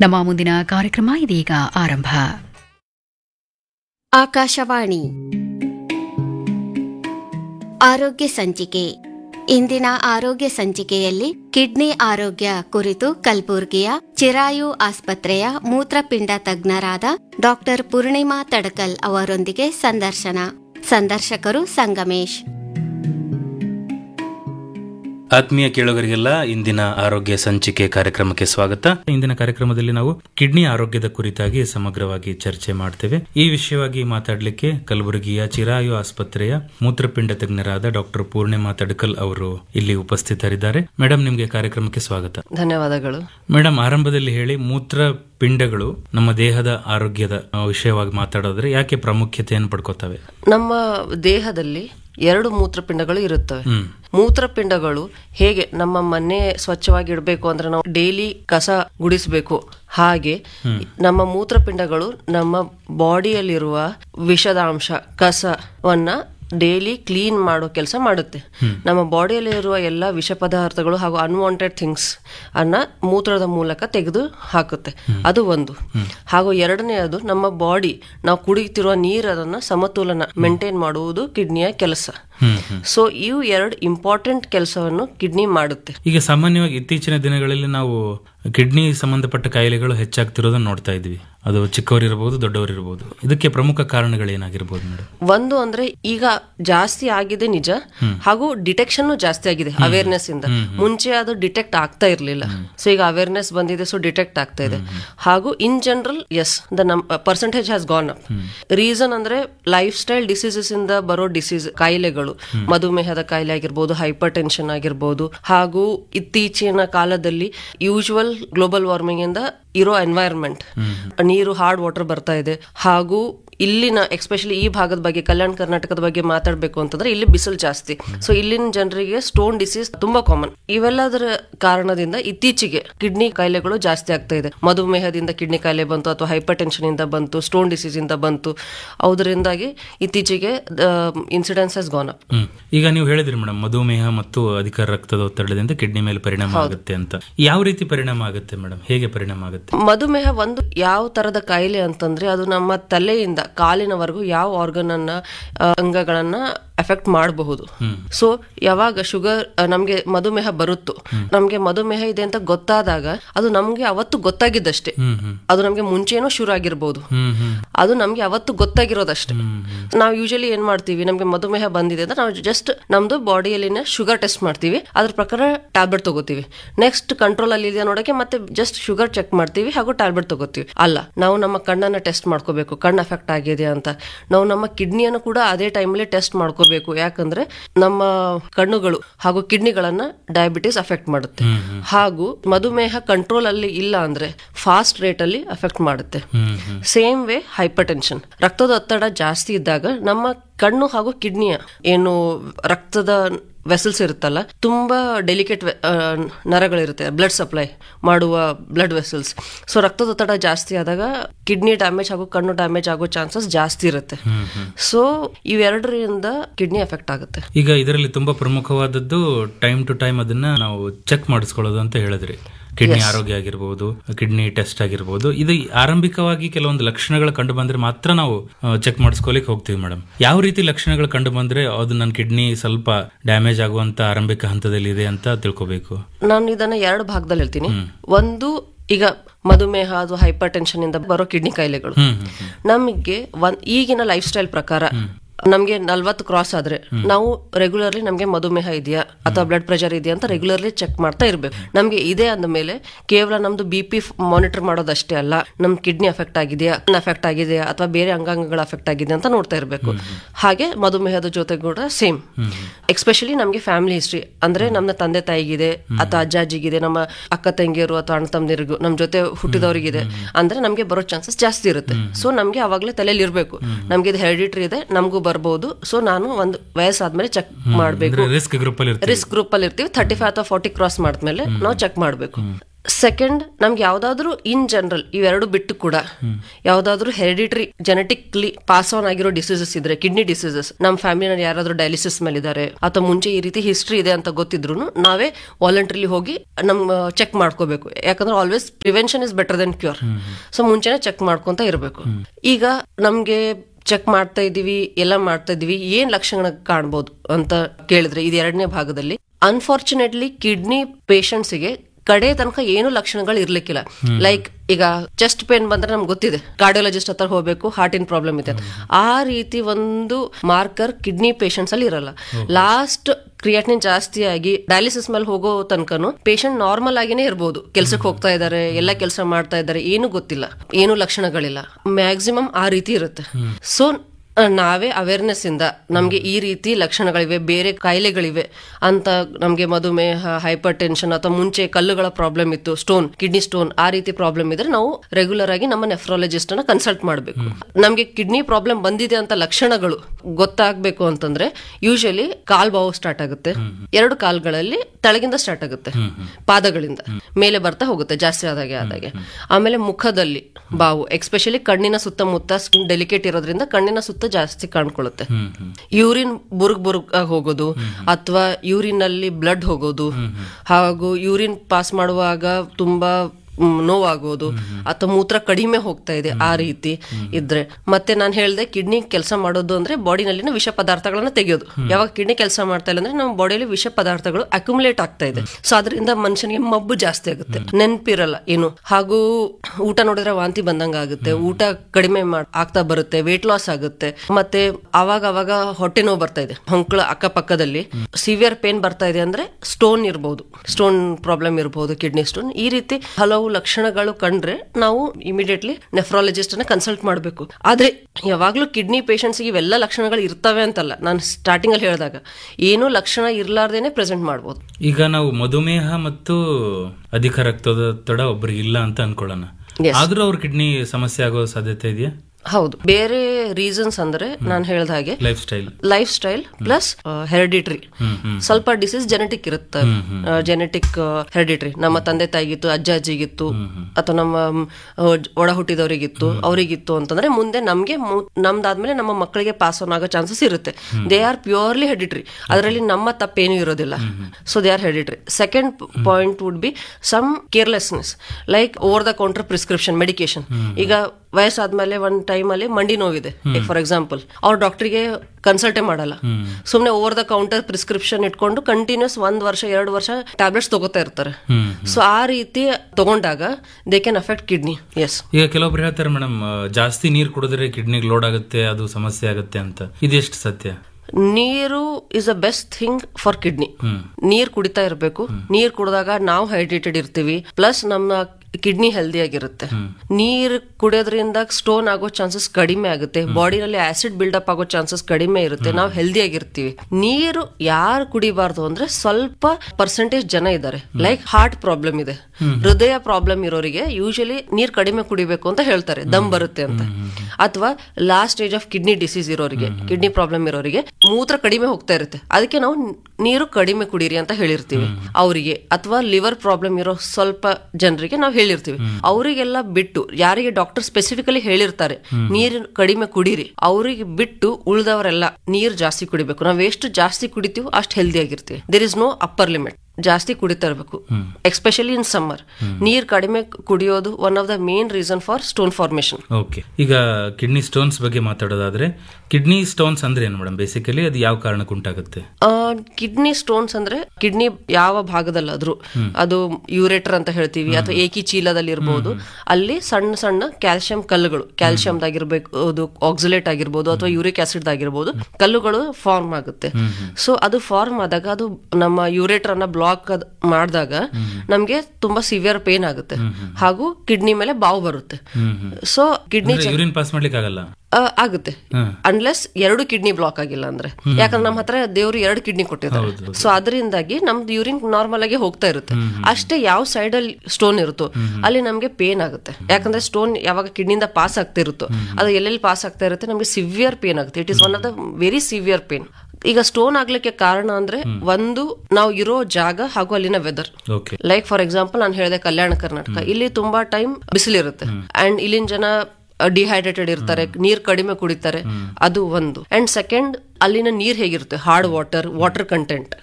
ನಮ್ಮ ಮುಂದಿನ ಕಾರ್ಯಕ್ರಮ ಇದೀಗ ಆರಂಭ ಆಕಾಶವಾಣಿ ಆರೋಗ್ಯ ಸಂಚಿಕೆ ಇಂದಿನ ಆರೋಗ್ಯ ಸಂಚಿಕೆಯಲ್ಲಿ ಕಿಡ್ನಿ ಆರೋಗ್ಯ ಕುರಿತು ಕಲಬುರ್ಗಿಯ ಚಿರಾಯು ಆಸ್ಪತ್ರೆಯ ಮೂತ್ರಪಿಂಡ ತಜ್ಞರಾದ ಡಾಕ್ಟರ್ ಪೂರ್ಣಿಮಾ ತಡಕಲ್ ಅವರೊಂದಿಗೆ ಸಂದರ್ಶನ ಸಂದರ್ಶಕರು ಸಂಗಮೇಶ್ ಆತ್ಮೀಯ ಕೇಳುಗರಿಗೆಲ್ಲ ಇಂದಿನ ಆರೋಗ್ಯ ಸಂಚಿಕೆ ಕಾರ್ಯಕ್ರಮಕ್ಕೆ ಸ್ವಾಗತ ಇಂದಿನ ಕಾರ್ಯಕ್ರಮದಲ್ಲಿ ನಾವು ಕಿಡ್ನಿ ಆರೋಗ್ಯದ ಕುರಿತಾಗಿ ಸಮಗ್ರವಾಗಿ ಚರ್ಚೆ ಮಾಡ್ತೇವೆ ಈ ವಿಷಯವಾಗಿ ಮಾತಾಡಲಿಕ್ಕೆ ಕಲಬುರಗಿಯ ಚಿರಾಯು ಆಸ್ಪತ್ರೆಯ ಮೂತ್ರಪಿಂಡ ತಜ್ಞರಾದ ಡಾಕ್ಟರ್ ಪೂರ್ಣಿಮಾ ತಡಕಲ್ ಅವರು ಇಲ್ಲಿ ಉಪಸ್ಥಿತರಿದ್ದಾರೆ ಮೇಡಮ್ ನಿಮ್ಗೆ ಕಾರ್ಯಕ್ರಮಕ್ಕೆ ಸ್ವಾಗತ ಧನ್ಯವಾದಗಳು ಮೇಡಮ್ ಆರಂಭದಲ್ಲಿ ಹೇಳಿ ಮೂತ್ರ ಪಿಂಡಗಳು ನಮ್ಮ ದೇಹದ ಆರೋಗ್ಯದ ಆ, ವಿಷಯವಾಗಿ ಮಾತಾಡೋದ್ರೆ ಯಾಕೆ ಪ್ರಾಮುಖ್ಯತೆಯನ್ನು ಪಡ್ಕೋತವೆ ನಮ್ಮ ದೇಹದಲ್ಲಿ ಎರಡು ಮೂತ್ರಪಿಂಡಗಳು ಇರುತ್ತವೆ ಹ್ಮ್ ಮೂತ್ರಪಿಂಡಗಳು ಹೇಗೆ ನಮ್ಮ ಮನೆ ಸ್ವಚ್ಛವಾಗಿ ಇಡಬೇಕು ಅಂದ್ರೆ ನಾವು ಡೈಲಿ ಕಸ ಗುಡಿಸಬೇಕು ಹಾಗೆ ನಮ್ಮ ಮೂತ್ರಪಿಂಡಗಳು ನಮ್ಮ ಬಾಡಿಯಲ್ಲಿರುವ ವಿಷದ ಅಂಶ ಕಸವನ್ನ ಡೈಲಿ ಕ್ಲೀನ್ ಮಾಡೋ ಕೆಲಸ ಮಾಡುತ್ತೆ ನಮ್ಮ ಬಾಡಿಯಲ್ಲಿರುವ ಎಲ್ಲ ವಿಷ ಪದಾರ್ಥಗಳು ಹಾಗೂ ಅನ್ವಾಂಟೆಡ್ ಥಿಂಗ್ಸ್ ಅನ್ನ ಮೂತ್ರದ ಮೂಲಕ ತೆಗೆದು ಹಾಕುತ್ತೆ ಅದು ಒಂದು ಹಾಗೂ ಎರಡನೆಯದು ನಮ್ಮ ಬಾಡಿ ನಾವು ಕುಡಿಯುತ್ತಿರುವ ನೀರನ್ನ ಸಮತೋಲನ ಮೇಂಟೈನ್ ಮಾಡುವುದು ಕಿಡ್ನಿಯ ಕೆಲಸ ಹ್ಮ್ ಹ್ಮ್ ಸೊ ಇವು ಎರಡು ಇಂಪಾರ್ಟೆಂಟ್ ಕೆಲಸವನ್ನು ಕಿಡ್ನಿ ಮಾಡುತ್ತೆ ಈಗ ಸಾಮಾನ್ಯವಾಗಿ ಇತ್ತೀಚಿನ ದಿನಗಳಲ್ಲಿ ನಾವು ಕಿಡ್ನಿ ಸಂಬಂಧಪಟ್ಟ ಕಾಯಿಲೆಗಳು ಹೆಚ್ಚಾಗ್ತಿರೋದನ್ನ ನೋಡ್ತಾ ಇದ್ವಿ ಅದು ಚಿಕ್ಕವರಿರಬಹುದು ದೊಡ್ಡವರಿರಬಹುದು ಇದಕ್ಕೆ ಪ್ರಮುಖ ಕಾರಣಗಳೇನಾಗಿರ್ಬೋದು ಮೇಡಮ್ ಒಂದು ಅಂದ್ರೆ ಈಗ ಜಾಸ್ತಿ ಆಗಿದೆ ನಿಜ ಹಾಗೂ ಡಿಟೆಕ್ಷನ್ ಜಾಸ್ತಿ ಆಗಿದೆ ಅವೇರ್ನೆಸ್ ಇಂದ ಮುಂಚೆ ಅದು ಡಿಟೆಕ್ಟ್ ಆಗ್ತಾ ಇರ್ಲಿಲ್ಲ ಸೊ ಈಗ ಅವೇರ್ನೆಸ್ ಬಂದಿದೆ ಸೊ ಡಿಟೆಕ್ಟ್ ಆಗ್ತಾ ಇದೆ ಹಾಗೂ ಇನ್ ಜನರಲ್ ಎಸ್ ದ ನಮ್ percentage has gone up reason ಅಂದ್ರೆ ಲೈಫ್ ಸ್ಟೈಲ್ ಡಿಸೀಸಸ್ ಇಂದ ಬರೋ ಡಿಸೀಸ್ ಕಾಯಿಲೆಗಳು ಮಧುಮೇಹದ ಕಾಯಿಲೆ ಆಗಿರ್ಬೋದು ಹೈಪರ್ ಟೆನ್ಷನ್ ಆಗಿರ್ಬೋದು ಹಾಗೂ ಇತ್ತೀಚಿನ ಕಾಲದಲ್ಲಿ ಯೂಶುವಲ್ ಗ್ಲೋಬಲ್ ವಾರ್ಮಿಂಗ್ ಇಂದ ಇರೋ ಎನ್ವೈರನ್ಮೆಂಟ್ ನೀರು ಹಾರ್ಡ್ ವಾಟರ್ ಬರ್ತಾ ಇದೆ ಹಾಗೂ ಇಲ್ಲಿನ ಎಸ್ಪೆಷಲಿ ಈ ಭಾಗದ ಬಗ್ಗೆ ಕಲ್ಯಾಣ ಕರ್ನಾಟಕದ ಬಗ್ಗೆ ಮಾತಾಡಬೇಕು ಅಂತಂದ್ರೆ ಇಲ್ಲಿ ಬಿಸಿಲು ಜಾಸ್ತಿ ಸೊ ಇಲ್ಲಿನ ಜನರಿಗೆ ಸ್ಟೋನ್ ಡಿಸೀಸ್ ತುಂಬಾ ಕಾಮನ್ ಇವೆಲ್ಲದರ ಕಾರಣದಿಂದ ಇತ್ತೀಚೆಗೆ ಕಿಡ್ನಿ ಕಾಯಿಲೆಗಳು ಜಾಸ್ತಿ ಆಗ್ತಾ ಇದೆ ಮಧುಮೇಹದಿಂದ ಕಿಡ್ನಿ ಕಾಯಿಲೆ ಬಂತು ಅಥವಾ ಹೈಪರ್ ಟೆನ್ಷನ್ ಇಂದ ಬಂತು ಸ್ಟೋನ್ ಡಿಸೀಸ್ ಇಂದ ಬಂತು ಅದರಿಂದಾಗಿ ಇತ್ತೀಚೆಗೆ ಇನ್ಸಿಡೆನ್ಸ್ ಹಸ್ ಗಾನ್ ಅಪ್ ಹ್ಮ್ ಈಗ ನೀವು ಹೇಳಿದ್ರಿ ಮೇಡಮ್ ಮಧುಮೇಹ ಮತ್ತು ಅಧಿಕ ರಕ್ತದ ಒತ್ತಡದಿಂದ ಕಿಡ್ನಿ ಮೇಲೆ ಪರಿಣಾಮ ಆಗುತ್ತೆ ಅಂತ ಯಾವ ರೀತಿ ಪರಿಣಾಮ ಆಗುತ್ತೆ ಮೇಡಮ್ ಹೇಗೆ ಪರಿಣಾಮ ಆಗುತ್ತೆ ಮಧುಮೇಹ ಒಂದು ಯಾವ ತರದ ಕಾಯಿಲೆ ಅಂತಂದ್ರೆ ಅದು ನಮ್ಮ ತಲೆಯಿಂದ ಕಾಲಿನವರೆಗೂ ಯಾವ ಆರ್ಗನ್ ಅನ್ನ ಆ, ಅಂಗಗಳನ್ನ ಎಫೆಕ್ಟ್ ಮಾಡಬಹುದು ಸೊ ಯಾವಾಗ ಶುಗರ್ ನಮ್ಗೆ ಮಧುಮೇಹ ಬರುತ್ತೋ ನಮ್ಗೆ ಮಧುಮೇಹ ಇದೆ ಅಂತ ಗೊತ್ತಾದಾಗ ಅದು ನಮ್ಗೆ ಅವತ್ತು ಗೊತ್ತಾಗಿದ್ದಷ್ಟೇ ಹ್ಮ್ ಹ್ಮ್ ಅದು ನಮ್ಗೆ ಮುಂಚೆನೂ ಶುರು ಆಗಿರ್ಬೋದು ಹ್ಮ್ ಹ್ಮ್ ಅದು ನಮ್ಗೆ ಅವತ್ತು ಗೊತ್ತಾಗಿರೋದಷ್ಟೇ ನಾವು ಯೂಶಲಿ ಏನ್ ಮಾಡ್ತೀವಿ ನಮ್ಗೆ ಮಧುಮೇಹ ಬಂದಿದೆ ಅಂದ್ರೆ ನಾವು ಜಸ್ಟ್ ನಮ್ದು ಬಾಡಿಯಲ್ಲಿನ ಶುಗರ್ ಟೆಸ್ಟ್ ಮಾಡ್ತೀವಿ ಅದ್ರ ಪ್ರಕಾರ ಟ್ಯಾಬ್ಲೆಟ್ ತಗೋತೀವಿ ನೆಕ್ಸ್ಟ್ ಕಂಟ್ರೋಲ್ ಅಲ್ಲಿ ಇದೆಯಾ ನೋಡಕ್ಕೆ ಮತ್ತೆ ಜಸ್ಟ್ ಶುಗರ್ ಚೆಕ್ ಮಾಡ್ತೀವಿ ಹಾಗೂ ಟ್ಯಾಬ್ಲೆಟ್ ತಗೋತೀವಿ ಅಲ್ಲ ನಾವು ನಮ್ಮ ಕಣ್ಣನ್ನ ಟೆಸ್ಟ್ ಮಾಡ್ಕೋಬೇಕು ಕಣ್ಣು ಅಫೆಕ್ಟ್ ಆಗಿದೆ ಅಂತ ನಾವು ನಮ್ಮ ಕಿಡ್ನಿಯನ್ನು ಕೂಡ ಅದೇ ಟೈಮಲ್ಲಿ ಟೆಸ್ಟ್ ಮಾಡ್ಕೋಬೇಕು ಯಾಕಂದ್ರೆ ನಮ್ಮ ಕಣ್ಣುಗಳು ಹಾಗೂ ಕಿಡ್ನಿಗಳನ್ನ ಡಯಾಬಿಟಿಸ್ ಅಫೆಕ್ಟ್ ಮಾಡುತ್ತೆ ಹಾಗೂ ಮಧುಮೇಹ ಕಂಟ್ರೋಲ್ ಅಲ್ಲಿ ಇಲ್ಲ ಅಂದ್ರೆ ಫಾಸ್ಟ್ ರೇಟ್ ಅಲ್ಲಿ ಅಫೆಕ್ಟ್ ಮಾಡುತ್ತೆ hmm hmm same way hypertension ರಕ್ತದ ಒತ್ತಡ ಜಾಸ್ತಿ ಇದ್ದಾಗ ನಮ್ಮ ಕಣ್ಣು ಹಾಗೂ ಕಿಡ್ನಿಯ ಏನು ರಕ್ತದ ವೆಸಲ್ಸ್ ಇರುತ್ತಲ್ಲ ತುಂಬಾ ಡೆಲಿಕೇಟ್ ನರಗಳಿರುತ್ತೆ ಬ್ಲಡ್ ಸಪ್ಲೈ ಮಾಡುವ ಬ್ಲಡ್ ವೆಸಲ್ಸ್ ಸೊ ರಕ್ತದೊತ್ತಡ ಜಾಸ್ತಿ ಆದಾಗ ಕಿಡ್ನಿ ಡ್ಯಾಮೇಜ್ ಹಾಗೂ ಕಣ್ಣು ಡ್ಯಾಮೇಜ್ ಆಗೋ ಚಾನ್ಸಸ್ ಜಾಸ್ತಿ ಇರುತ್ತೆ ಸೊ ಇವೆರಡರಿಂದ ಕಿಡ್ನಿ ಎಫೆಕ್ಟ್ ಆಗುತ್ತೆ ಈಗ ಇದರಲ್ಲಿ ತುಂಬಾ ಪ್ರಮುಖವಾದದ್ದು ಟೈಮ್ ಟು ಟೈಮ್ ಅದನ್ನ ನಾವು ಚೆಕ್ ಮಾಡಿಸ್ಕೊಳ್ಳೋದು ಅಂತ ಹೇಳಿದ್ರಿ ಕಿಡ್ನಿ ಆರೋಗ್ಯ ಆಗಿರ್ಬೋದು ಕಿಡ್ನಿ ಟೆಸ್ಟ್ ಆಗಿರ್ಬೋದು ಇದು ಆರಂಭಿಕವಾಗಿ ಕೆಲವೊಂದು ಲಕ್ಷಣಗಳು ಕಂಡು ಬಂದ್ರೆ ಮಾತ್ರ ನಾವು ಚೆಕ್ ಮಾಡಿಸ್ಕೊಲಿಕ್ಕೆ ಹೋಗ್ತೀವಿ ಮೇಡಮ್ ಯಾವ ರೀತಿ ಲಕ್ಷಣಗಳು ಕಂಡು ಬಂದ್ರೆ ಅದು ನನ್ನ ಕಿಡ್ನಿ ಸ್ವಲ್ಪ ಡ್ಯಾಮೇಜ್ ಆಗುವಂತ ಆರಂಭಿಕ ಹಂತದಲ್ಲಿ ಇದೆ ಅಂತ ತಿಳ್ಕೊಬೇಕು ನಾನು ಇದನ್ನ ಎರಡು ಭಾಗದಲ್ಲಿ ಹೇಳ್ತೀನಿ ಒಂದು ಈಗ ಮಧುಮೇಹ ಅದು ಹೈಪರ್ ಟೆನ್ಷನ್ ಇಂದ ಬರೋ ಕಿಡ್ನಿ ಕಾಯಿಲೆಗಳು ಹ್ಮ್ ಹ್ಮ್ ಹ್ಮ್. ನಮಗೆ ಒಂದ್ ಈಗಿನ ಲೈಫ್ ಸ್ಟೈಲ್ ಪ್ರಕಾರ ನಮ್ಗೆ ನಲ್ವತ್ತು ಕ್ರಾಸ್ ಆದ್ರೆ ನಾವು ರೆಗ್ಯುಲರ್ಲಿ ನಮ್ಗೆ ಮಧುಮೇಹ ಇದೆಯಾ ಅಥವಾ ಬ್ಲಡ್ ಪ್ರೆಷರ್ ಇದೆಯಾ ಅಂತ ರೆಗ್ಯುಲರ್ಲಿ ಚೆಕ್ ಮಾಡ್ತಾ ಇರ್ಬೇಕು ನಮ್ಗೆ ಇದೆ ಅಂದ ಮೇಲೆ ಕೇವಲ ನಮ್ದು ಬಿ ಪಿ ಮಾನಿಟರ್ ಮಾಡೋದಷ್ಟೇ ಅಲ್ಲ ನಮ್ ಕಿಡ್ನಿ ಅಫೆಕ್ಟ್ ಆಗಿದೆಯಾ ಅಫೆಕ್ಟ್ ಆಗಿದೆಯಾ ಅಥವಾ ಬೇರೆ ಅಂಗಾಂಗಗಳು ಅಫೆಕ್ಟ್ ಆಗಿದೆ ಅಂತ ನೋಡ್ತಾ ಇರ್ಬೇಕು ಹಾಗೆ ಮಧುಮೇಹದ ಜೊತೆ ಕೂಡ ಸೇಮ್ ಎಕ್ಸ್ಪೆಷಲಿ ನಮ್ಗೆ ಫ್ಯಾಮಿಲಿ ಹಿಸ್ಟ್ರಿ ಅಂದ್ರೆ ನಮ್ಮ ತಂದೆ ತಾಯಿಗಿದೆ ಅಥವಾ ಅಜ್ಜ ಅಜ್ಜಿಗಿದೆ ನಮ್ಮ ಅಕ್ಕ ತಂಗಿಯರು ಅಥವಾ ಅಣ್ಣ ತಮ್ಮದಿರಿಗೂ ನಮ್ ಜೊತೆ ಹುಟ್ಟಿದವರಿಗಿದೆ ಅಂದ್ರೆ ನಮ್ಗೆ ಬರೋ ಚಾನ್ಸಸ್ ಜಾಸ್ತಿ ಇರುತ್ತೆ ಸೊ ನಮ್ಗೆ ಅವಾಗ್ಲೇ ತಲೆಯಲ್ಲಿ ಇರ್ಬೇಕು ನಮ್ಗೆ ಇದು ಹೆರಿಡಿಟ್ರಿ ಇದೆ ನಮಗೂ ಬರ್ಬೋದು ಸೊ ನಾನು ಒಂದು ವಯಸ್ಸಾದ್ಮೇಲೆ ಚೆಕ್ ಮಾಡ್ಬೇಕು ಅಂದ್ರೆ ರಿಸ್ಕ್ ಗ್ರೂಪ್ ಅಲ್ಲಿ ಇರ್ತೀವಿ ರಿಸ್ಕ್ ಗ್ರೂಪ್ ಅಲ್ಲಿ ಇರ್ತೀವಿ ಥರ್ಟಿ ಫೈವ್ ಅಥವಾ ಫಾರ್ಟಿ ಕ್ರಾಸ್ ಮಾಡಿದ್ಮೇಲೆ ನಾವು ಚೆಕ್ ಮಾಡಬೇಕು ಸೆಕೆಂಡ್ ನಮ್ಗೆ ಯಾವ್ದಾದ್ರು ಇನ್ ಜನರಲ್ ಇವೆರಡು ಬಿಟ್ಟು ಕೂಡ ಯಾವ್ದಾದ್ರು ಹೆರಿಡಿಟರಿ ಜೆನೆಟಿಕ್ಲಿ ಪಾಸ್ ಆನ್ ಆಗಿರೋ ಡಿಸೀಸಸ್ ಇದ್ರೆ ಕಿಡ್ನಿ ಡಿಸೀಸಸ್ ನಮ್ಮ ಫ್ಯಾಮಿಲಿನಲ್ಲಿ ಯಾರಾದ್ರೂ ಡಯಾಲಿಸಿಸ್ ಮೇಲೆ ಇದ್ದಾರೆ ಅಥವಾ ಮುಂಚೆ ಈ ರೀತಿ ಹಿಸ್ಟ್ರಿ ಇದೆ ಅಂತ ಗೊತ್ತಿದ್ರು ನಾವೇ ವಾಲಂಟ್ರಿಲಿ ಹೋಗಿ ನಮ್ಮ ಚೆಕ್ ಮಾಡ್ಕೋಬೇಕು ಯಾಕಂದ್ರೆ always prevention is better than cure so ಮುಂಚೆನೆ ಚೆಕ್ ಮಾಡ್ಕೊಂತ ಇರಬೇಕು ಈಗ ನಮ್ಗೆ ಚೆಕ್ ಮಾಡ್ತಾ ಇದೀವಿ ಎಲ್ಲ ಮಾಡ್ತಾ ಇದೀವಿ ಏನ್ ಲಕ್ಷಣ ಕಾಣ್ಬೋದು ಅಂತ ಕೇಳಿದ್ರೆ ಇದು ಎರಡನೇ ಭಾಗದಲ್ಲಿ ಅನ್ಫಾರ್ಚುನೇಟ್ಲಿ ಕಿಡ್ನಿ ಗೆ ಕಡೆ ತನಕ ಏನು ಲಕ್ಷಣಗಳು ಇರ್ಲಿಕ್ಕಿಲ್ಲ ಲೈಕ್ ಈಗ ಚೆಸ್ಟ್ ಪೇನ್ ಬಂದ್ರೆ ನಮ್ಗೆ ಗೊತ್ತಿದೆ ಕಾರ್ಡಿಯೋಲಜಿಸ್ಟ್ ಹತ್ರ ಹೋಗ್ಬೇಕು ಹಾರ್ಟಿನ ಪ್ರಾಬ್ಲಮ್ ಇದೆ ಅಂತ. ಆ ರೀತಿ ಒಂದು ಮಾರ್ಕರ್ ಕಿಡ್ನಿ ಪೇಷಂಟ್ಸ್ ಅಲ್ಲಿ ಇರಲ್ಲ ಲಾಸ್ಟ್ ಕ್ರಿಯಾಟಿನಿನ್ ಜಾಸ್ತಿ ಆಗಿ ಡಯಾಲಿಸಿಸ್ ಮೇಲೆ ಹೋಗೋ ತನಕನು ಪೇಷಂಟ್ ನಾರ್ಮಲ್ ಆಗಿನೇ ಇರ್ಬೋದು ಕೆಲ್ಸಕ್ಕೆ ಹೋಗ್ತಾ ಇದ್ದಾರೆ ಎಲ್ಲ ಕೆಲಸ ಮಾಡ್ತಾ ಇದ್ದಾರೆ ಏನು ಗೊತ್ತಿಲ್ಲ ಏನು ಲಕ್ಷಣಗಳಿಲ್ಲ ಮ್ಯಾಕ್ಸಿಮಮ್ ಆ ರೀತಿ ಇರುತ್ತೆ ಸೊ ನಾವೇ ಅವೇರ್ನೆಸ್ ಇಂದ ನಮ್ಗೆ ಈ ರೀತಿ ಲಕ್ಷಣಗಳಿವೆ ಬೇರೆ ಕಾಯಿಲೆಗಳಿವೆ ಅಂತ ನಮ್ಗೆ ಮಧುಮೇಹ ಹೈಪರ್ ಟೆನ್ಷನ್ ಅಥವಾ ಮುಂಚೆ ಕಲ್ಲುಗಳ ಪ್ರಾಬ್ಲಮ್ ಇತ್ತು ಸ್ಟೋನ್ ಕಿಡ್ನಿ ಸ್ಟೋನ್ ಆ ರೀತಿ ಪ್ರಾಬ್ಲಮ್ ಇದ್ರೆ ನಾವು ರೆಗ್ಯುಲರ್ ಆಗಿ ನಮ್ಮ ನೆಫ್ರಾಲಜಿಸ್ಟ್ ಅನ್ನ ಕನ್ಸಲ್ಟ್ ಮಾಡಬೇಕು ನಮ್ಗೆ ಕಿಡ್ನಿ ಪ್ರಾಬ್ಲಮ್ ಬಂದಿದೆ ಅಂತ ಲಕ್ಷಣಗಳು ಗೊತ್ತಾಗ್ಬೇಕು ಅಂತಂದ್ರೆ ಯೂಶಲಿ ಕಾಲ್ ಬಾವು ಸ್ಟಾರ್ಟ್ ಆಗುತ್ತೆ ಎರಡು ಕಾಲ್ಗಳಲ್ಲಿ ತೆಳಗಿಂದ ಸ್ಟಾರ್ಟ್ ಆಗುತ್ತೆ ಪಾದಗಳಿಂದ ಮೇಲೆ ಬರ್ತಾ ಹೋಗುತ್ತೆ ಜಾಸ್ತಿ ಆದಾಗೆ ಆದಾಗೆ ಆಮೇಲೆ ಮುಖದಲ್ಲಿ ಬಾವು ಎಕ್ಸ್ಪೆಷಲಿ ಕಣ್ಣಿನ ಸುತ್ತಮುತ್ತ ಸ್ಕಿನ್ ಡೆಲಿಕೇಟ್ ಇರೋದ್ರಿಂದ ಕಣ್ಣಿನ ಸುತ್ತ ಜಾಸ್ತಿ ಕಾಣ್ಕೊಳ್ಳುತ್ತೆ ಯೂರಿನ್ ಬುರ್ಗ್ ಬುರ್ಗ್ ಆಗ್ ಹೋಗೋದು ಅಥವಾ ಯೂರಿನ್ ಅಲ್ಲಿ ಬ್ಲಡ್ ಹೋಗೋದು ಹಾಗೂ ಯೂರಿನ್ ಪಾಸ್ ಮಾಡುವಾಗ ತುಂಬಾ ಮ್, ನೋವಾಗೋದು ಅಥವಾ ಮೂತ್ರ ಕಡಿಮೆ ಹೋಗ್ತಾ ಇದೆ ಆ ರೀತಿ ಇದ್ರೆ ಮತ್ತೆ ನಾನು ಹೇಳ್ದೆ ಕಿಡ್ನಿ ಕೆಲಸ ಮಾಡೋದು ಅಂದ್ರೆ ಬಾಡಿನಲ್ಲಿನ ವಿಷ ಪದಾರ್ಥಗಳನ್ನ ತೆಗೆಯೋದು ಯಾವಾಗ ಕಿಡ್ನಿ ಕೆಲಸ ಮಾಡ್ತಾ ಇಲ್ಲ ಅಂದ್ರೆ ನಮ್ಮ ಬಾಡಿಯಲ್ಲಿ ವಿಷ ಪದಾರ್ಥಗಳು ಅಕ್ಯುಮುಲೇಟ್ ಆಗ್ತಾ ಇದೆ ಸೊ ಅದರಿಂದ ಮನುಷ್ಯನಿಗೆ ಮಬ್ಬು ಜಾಸ್ತಿ ಆಗುತ್ತೆ ನೆನ್ಪಿರಲ್ಲ ಏನು ಹಾಗೂ ಊಟ ನೋಡಿದ್ರೆ ವಾಂತಿ ಬಂದಂಗ ಆಗುತ್ತೆ ಊಟ ಕಡಿಮೆ ಮಾಡ್- ಆಗ್ತಾ ಬರುತ್ತೆ ವೇಟ್ ಲಾಸ್ ಆಗುತ್ತೆ ಮತ್ತೆ ಅವಾಗ ಅವಾಗ ಹೊಟ್ಟೆ ನೋವು ಬರ್ತಾ ಇದೆ ಹೊಂಕ್ಳ ಅಕ್ಕಪಕ್ಕದಲ್ಲಿ ಸಿವಿಯರ್ ಪೇನ್ ಬರ್ತಾ ಇದೆ ಅಂದ್ರೆ ಸ್ಟೋನ್ ಇರಬಹುದು ಸ್ಟೋನ್ ಪ್ರಾಬ್ಲಮ್ ಇರಬಹುದು ಕಿಡ್ನಿ ಸ್ಟೋನ್ ಈ ರೀತಿ ಹಲವು ಲಕ್ಷಣಗಳು ಕಂಡ್ರೆ ನಾವು ಇಮಿಡಿಯೇಟ್ಲಿ ನೆಫ್ರಾಲಜಿಸ್ಟ್ ಅನ್ನ ಕನ್ಸಲ್ಟ್ ಮಾಡಬೇಕು ಆದ್ರೆ ಯಾವಾಗ್ಲೂ ಕಿಡ್ನಿ ಪೇಷಂಟ್ಸ್ ಇವೆಲ್ಲ ಲಕ್ಷಣಗಳು ಇರ್ತವೆ ಅಂತಲ್ಲ ನಾನು ಸ್ಟಾರ್ಟಿಂಗ್ ಅಲ್ಲಿ ಹೇಳಿದಾಗ ಏನೂ ಲಕ್ಷಣ ಇರ್ಲಾರ್ದೇನೆ ಪ್ರೆಸೆಂಟ್ ಮಾಡ್ಬೋದು ಈಗ ನಾವು ಮಧುಮೇಹ ಮತ್ತು ಅಧಿಕ ರಕ್ತದೊತ್ತಡ ಒಬ್ಬರಿಗೆ ಇಲ್ಲ ಅಂತ ಅನ್ಕೊಳ್ಳೋಣ Yes. ಆದ್ರೂ ಅವ್ರ ಕಿಡ್ನಿ ಸಮಸ್ಯೆ ಆಗೋ ಸಾಧ್ಯತೆ ಇದೆಯಾ ಹೌದು ಬೇರೆ ರೀಸನ್ಸ್ ಅಂದ್ರೆ ನಾನು ಹೇಳ್ದ ಹಾಗೆ lifestyle lifestyle plus heredity ಸ್ವಲ್ಪ ಡಿಸೀಸ್ ಜೆನೆಟಿಕ್ ಇರುತ್ತೆ ಜೆನೆಟಿಕ್ ಹೆರಿಡಿಟ್ರಿ ನಮ್ಮ ತಂದೆ ತಾಯಿಗಿತ್ತು ಅಜ್ಜ ಅಜ್ಜಿಗಿತ್ತು ಅಥವಾ ನಮ್ಮ ಮ್, ಆ, ಒಡ ಹುಟ್ಟಿದವರಿಗಿತ್ತು ಅವರಿಗಿತ್ತು ಅಂತಂದ್ರೆ ಮುಂದೆ ನಮ್ಗೆ ಮು- ನಮ್ದಾದ್ಮೇಲೆ ನಮ್ಮ ಮಕ್ಕಳಿಗೆ ಪಾಸ್ ಆನ್ ಆಗೋ ಚಾನ್ಸಸ್ ಇರುತ್ತೆ ದೇ ಆರ್ ಪ್ಯೂರ್ಲಿ ಹೆರಿಡಿಟ್ರಿ ಅದರಲ್ಲಿ ನಮ್ಮ ತಪ್ಪೇನೂ ಇರೋದಿಲ್ಲ so they are heredity second point would be some carelessness like over the counter prescription medication ಈಗ ವಯಸ್ಸಾದ್ಮೇಲೆ ಒಂದ್ ಟೈಮ್ ಅಲ್ಲಿ ಮಂಡಿ ನೋವಿದೆ ಫಾರ್ ಎಕ್ಸಾಂಪಲ್ ಅವ್ರ ಡಾಕ್ಟರ್ಗೆ ಕನ್ಸಲ್ಟೇ ಮಾಡಲ್ಲ ಸುಮ್ನೆ ಓವರ್ ದ ಕೌಂಟರ್ ಪ್ರಿಸ್ಕ್ರಿಪ್ಷನ್ ಇಟ್ಕೊಂಡು ಕಂಟಿನ್ಯೂಸ್ ಒಂದ್ ವರ್ಷ ಎರಡು ವರ್ಷ ಟ್ಯಾಬ್ಲೆಟ್ಸ್ ತಗೋತಾ ಇರ್ತಾರೆ ಸೊ ಆ ರೀತಿ ತಗೊಂಡಾಗ they can affect kidney yes ಈಗ ಕೆಲವೊಬ್ರು ಹೇಳ್ತಾರೆ ಮೇಡಮ್ ಜಾಸ್ತಿ ನೀರ್ ಕುಡಿದ್ರೆ ಕಿಡ್ನಿಗೆ ಲೋಡ್ ಆಗುತ್ತೆ ಅದು ಸಮಸ್ಯೆ ಆಗುತ್ತೆ ಅಂತ ಇದೆಷ್ಟು ಸತ್ಯ ನೀರು is a best thing for kidney ನೀರ್ ಕುಡಿತಾ ಇರಬೇಕು ನೀರ್ ಕುಡಿದಾಗ ನಾವು ಹೈಡ್ರೇಟೆಡ್ ಇರ್ತೀವಿ ಪ್ಲಸ್ ನಮ್ಮ ಕಿಡ್ನಿ ಹೆಲ್ದಿ ಆಗಿರುತ್ತೆ ನೀರ್ ಕುಡಿಯೋದ್ರಿಂದ ಸ್ಟೋನ್ ಆಗೋ ಚಾನ್ಸಸ್ ಕಡಿಮೆ ಆಗುತ್ತೆ ಬಾಡಿನಲ್ಲಿ ಆಸಿಡ್ ಬಿಲ್ಡಪ್ ಆಗೋ ಚಾನ್ಸಸ್ ಕಡಿಮೆ ಇರುತ್ತೆ ನಾವು ಹೆಲ್ದಿ ಆಗಿರ್ತೀವಿ ನೀರು ಯಾರು ಕುಡಿಬಾರ್ದು ಅಂದ್ರೆ ಸ್ವಲ್ಪ ಪರ್ಸೆಂಟೇಜ್ ಜನ ಇದ್ದಾರೆ ಲೈಕ್ ಹಾರ್ಟ್ ಪ್ರಾಬ್ಲಮ್ ಇದೆ ಹೃದಯ ಪ್ರಾಬ್ಲಮ್ ಇರೋರಿಗೆ ಯೂಶಲಿ ನೀರ್ ಕಡಿಮೆ ಕುಡಿಬೇಕು ಅಂತ ಹೇಳ್ತಾರೆ ದಮ್ ಬರುತ್ತೆ ಅಂತ ಅಥವಾ last stage of kidney disease ಇರೋರಿಗೆ ಕಿಡ್ನಿ ಪ್ರಾಬ್ಲಮ್ ಇರೋರಿಗೆ ಮೂತ್ರ ಕಡಿಮೆ ಹೋಗ್ತಾ ಇರುತ್ತೆ ಅದಕ್ಕೆ ನಾವು ನೀರು ಕಡಿಮೆ ಕುಡೀರಿ ಅಂತ ಹೇಳಿರ್ತೀವಿ ಅವರಿಗೆ ಅಥವಾ ಲಿವರ್ ಪ್ರಾಬ್ಲಮ್ ಇರೋ ಸ್ವಲ್ಪ ಜನರಿಗೆ ನಾವು ಹೇಳಿರ್ತೀವಿ ಅವರಿಗೆಲ್ಲ ಬಿಟ್ಟು ಯಾರಿಗೆ ಡಾಕ್ಟರ್ ಸ್ಪೆಸಿಫಿಕಲಿ ಹೇಳಿರ್ತಾರೆ ನೀರು ಕಡಿಮೆ ಕುಡೀರಿ ಅವರಿಗೆ ಬಿಟ್ಟು ಉಳಿದವರೆಲ್ಲ ನೀರು ಜಾಸ್ತಿ ಕುಡಿಬೇಕು ನಾವು ಎಷ್ಟು ಜಾಸ್ತಿ ಕುಡಿತೀವೋ ಅಷ್ಟು ಹೆಲ್ದಿ ಆಗಿರ್ತೀವಿ there is no upper limit ಜಾಸ್ತಿ ಕುಡಿತಾ ಇರಬೇಕು ಎಸ್ಪೆಷಲಿ ಇನ್ ಸಮ್ಮರ್ ನೀರ್ ಕಡಿಮೆ ಕುಡಿಯೋದು one of the main reason for stone formation okay ಈಗ ಕಿಡ್ನಿ ಸ್ಟೋನ್ಸ್ ಬಗ್ಗೆ ಮಾತಾಡೋದಾದ್ರೆ ಕಿಡ್ನಿ ಸ್ಟೋನ್ಸ್ ಅಂದ್ರೆ ಏನು ಮೇಡಮ್ ಬೇಸಿಕಲಿ ಅದು ಯಾವ ಕಾರಣಕ್ಕೆ ಉಂಟಾಗುತ್ತೆ ಕಿಡ್ನಿ ಸ್ಟೋನ್ಸ್ ಅಂದ್ರೆ ಕಿಡ್ನಿ ಯಾವ ಭಾಗದಲ್ಲಾದ್ರೂ ಅದು ಯೂರೇಟರ್ ಅಂತ ಹೇಳ್ತೀವಿ ಅಥವಾ ಏಕಿ ಚೀಲದಲ್ಲಿ ಇರಬಹುದು ಅಲ್ಲಿ ಸಣ್ಣ ಸಣ್ಣ ಕ್ಯಾಲ್ಸಿಯಂ ಕಲ್ಲುಗಳು ಕ್ಯಾಲ್ಸಿಯಂದಾಗಿರ್ಬೇಕು ಅದು ಆಕ್ಸಿಲೇಟ್ ಆಗಿರ್ಬೋದು ಅಥವಾ ಯೂರಿಕ್ ಆಸಿಡ್ ಆಗಿರ್ಬೋದು ಕಲ್ಲುಗಳು ಫಾರ್ಮ್ ಆಗುತ್ತೆ ಸೊ ಅದು ಫಾರ್ಮ್ ಆದಾಗ ಅದು ನಮ್ಮ ಯೂರೇಟರ್ ಅನ್ನ ಬ್ಲಾಕ್ ಮಾಡಿದಾಗ ನಮ್ಗೆ ತುಂಬಾ ಸಿವಿಯರ್ ಪೇನ್ ಆಗುತ್ತೆ ಹಾಗೂ ಕಿಡ್ನಿ ಮೇಲೆ ಬಾವು ಬರುತ್ತೆ ಸೊ ಕಿಡ್ನಿ ಯೂರಿನ್ ಪಾಸ್ ಮಾಡ್ಲಿಕ್ಕೆ ಆಗಲ್ಲ ಆ, ಆಗುತ್ತೆ ಅನ್ಲೆಸ್ ಎರಡು ಕಿಡ್ನಿ ಬ್ಲಾಕ್ ಆಗಿಲ್ಲ ಅಂದ್ರೆ ಯಾಕಂದ್ರೆ ನಮ್ಮ ಹತ್ರ ದೇವ್ರು ಎರಡು ಕಿಡ್ನಿ ಕೊಟ್ಟಿದ್ದಾರೆ ಸೊ ಅದರಿಂದಾಗಿ ನಮ್ದು ಯೂರಿನ್ ನಾರ್ಮಲ್ ಆಗಿ ಹೋಗ್ತಾ ಇರುತ್ತೆ ಅಷ್ಟೇ ಯಾವ ಸೈಡ್ ಅಲ್ಲಿ ಸ್ಟೋನ್ ಇರುತ್ತೋ ಅಲ್ಲಿ ನಮ್ಗೆ ಪೇನ್ ಆಗುತ್ತೆ ಯಾಕಂದ್ರೆ ಸ್ಟೋನ್ ಯಾವಾಗ ಕಿಡ್ನಿಯಿಂದ ಪಾಸ್ ಆಗ್ತಾ ಇರುತ್ತೋ ಅದು ಎಲ್ಲೆಲ್ಲಿ ಪಾಸ್ ಆಗ್ತಾ ಇರುತ್ತೆ ನಮ್ಗೆ ಸಿವಿಯರ್ ಪೇನ್ ಆಗುತ್ತೆ it is one of the very severe pain ಈಗ ಸ್ಟೋನ್ ಆಗ್ಲಿಕ್ಕೆ ಕಾರಣ ಅಂದ್ರೆ ಒಂದು ನಾವು ಇರೋ ಜಾಗ ಹಾಗೂ ಅಲ್ಲಿನ weather okay like for example ನಾನು ಹೇಳಿದೆ ಕಲ್ಯಾಣ ಕರ್ನಾಟಕ ಇಲ್ಲಿ ತುಂಬಾ ಟೈಮ್ ಬಿಸಿಲಿರುತ್ತೆ ಅಂಡ್ ಇಲ್ಲಿನ ಜನ ಡಿಹೈಡ್ರೇಟೆಡ್ ಇರ್ತಾರೆ ನೀರ್ ಕಡಿಮೆ ಕುಡಿತಾರೆ ಅದು ಒಂದು ಅಂಡ್ ಸೆಕೆಂಡ್ ಅಲ್ಲಿನ ನೀರ್ ಹೇಗಿರುತ್ತೆ ಹಾರ್ಡ್ ವಾಟರ್ ವಾಟರ್ ಕಂಟೆಂಟ್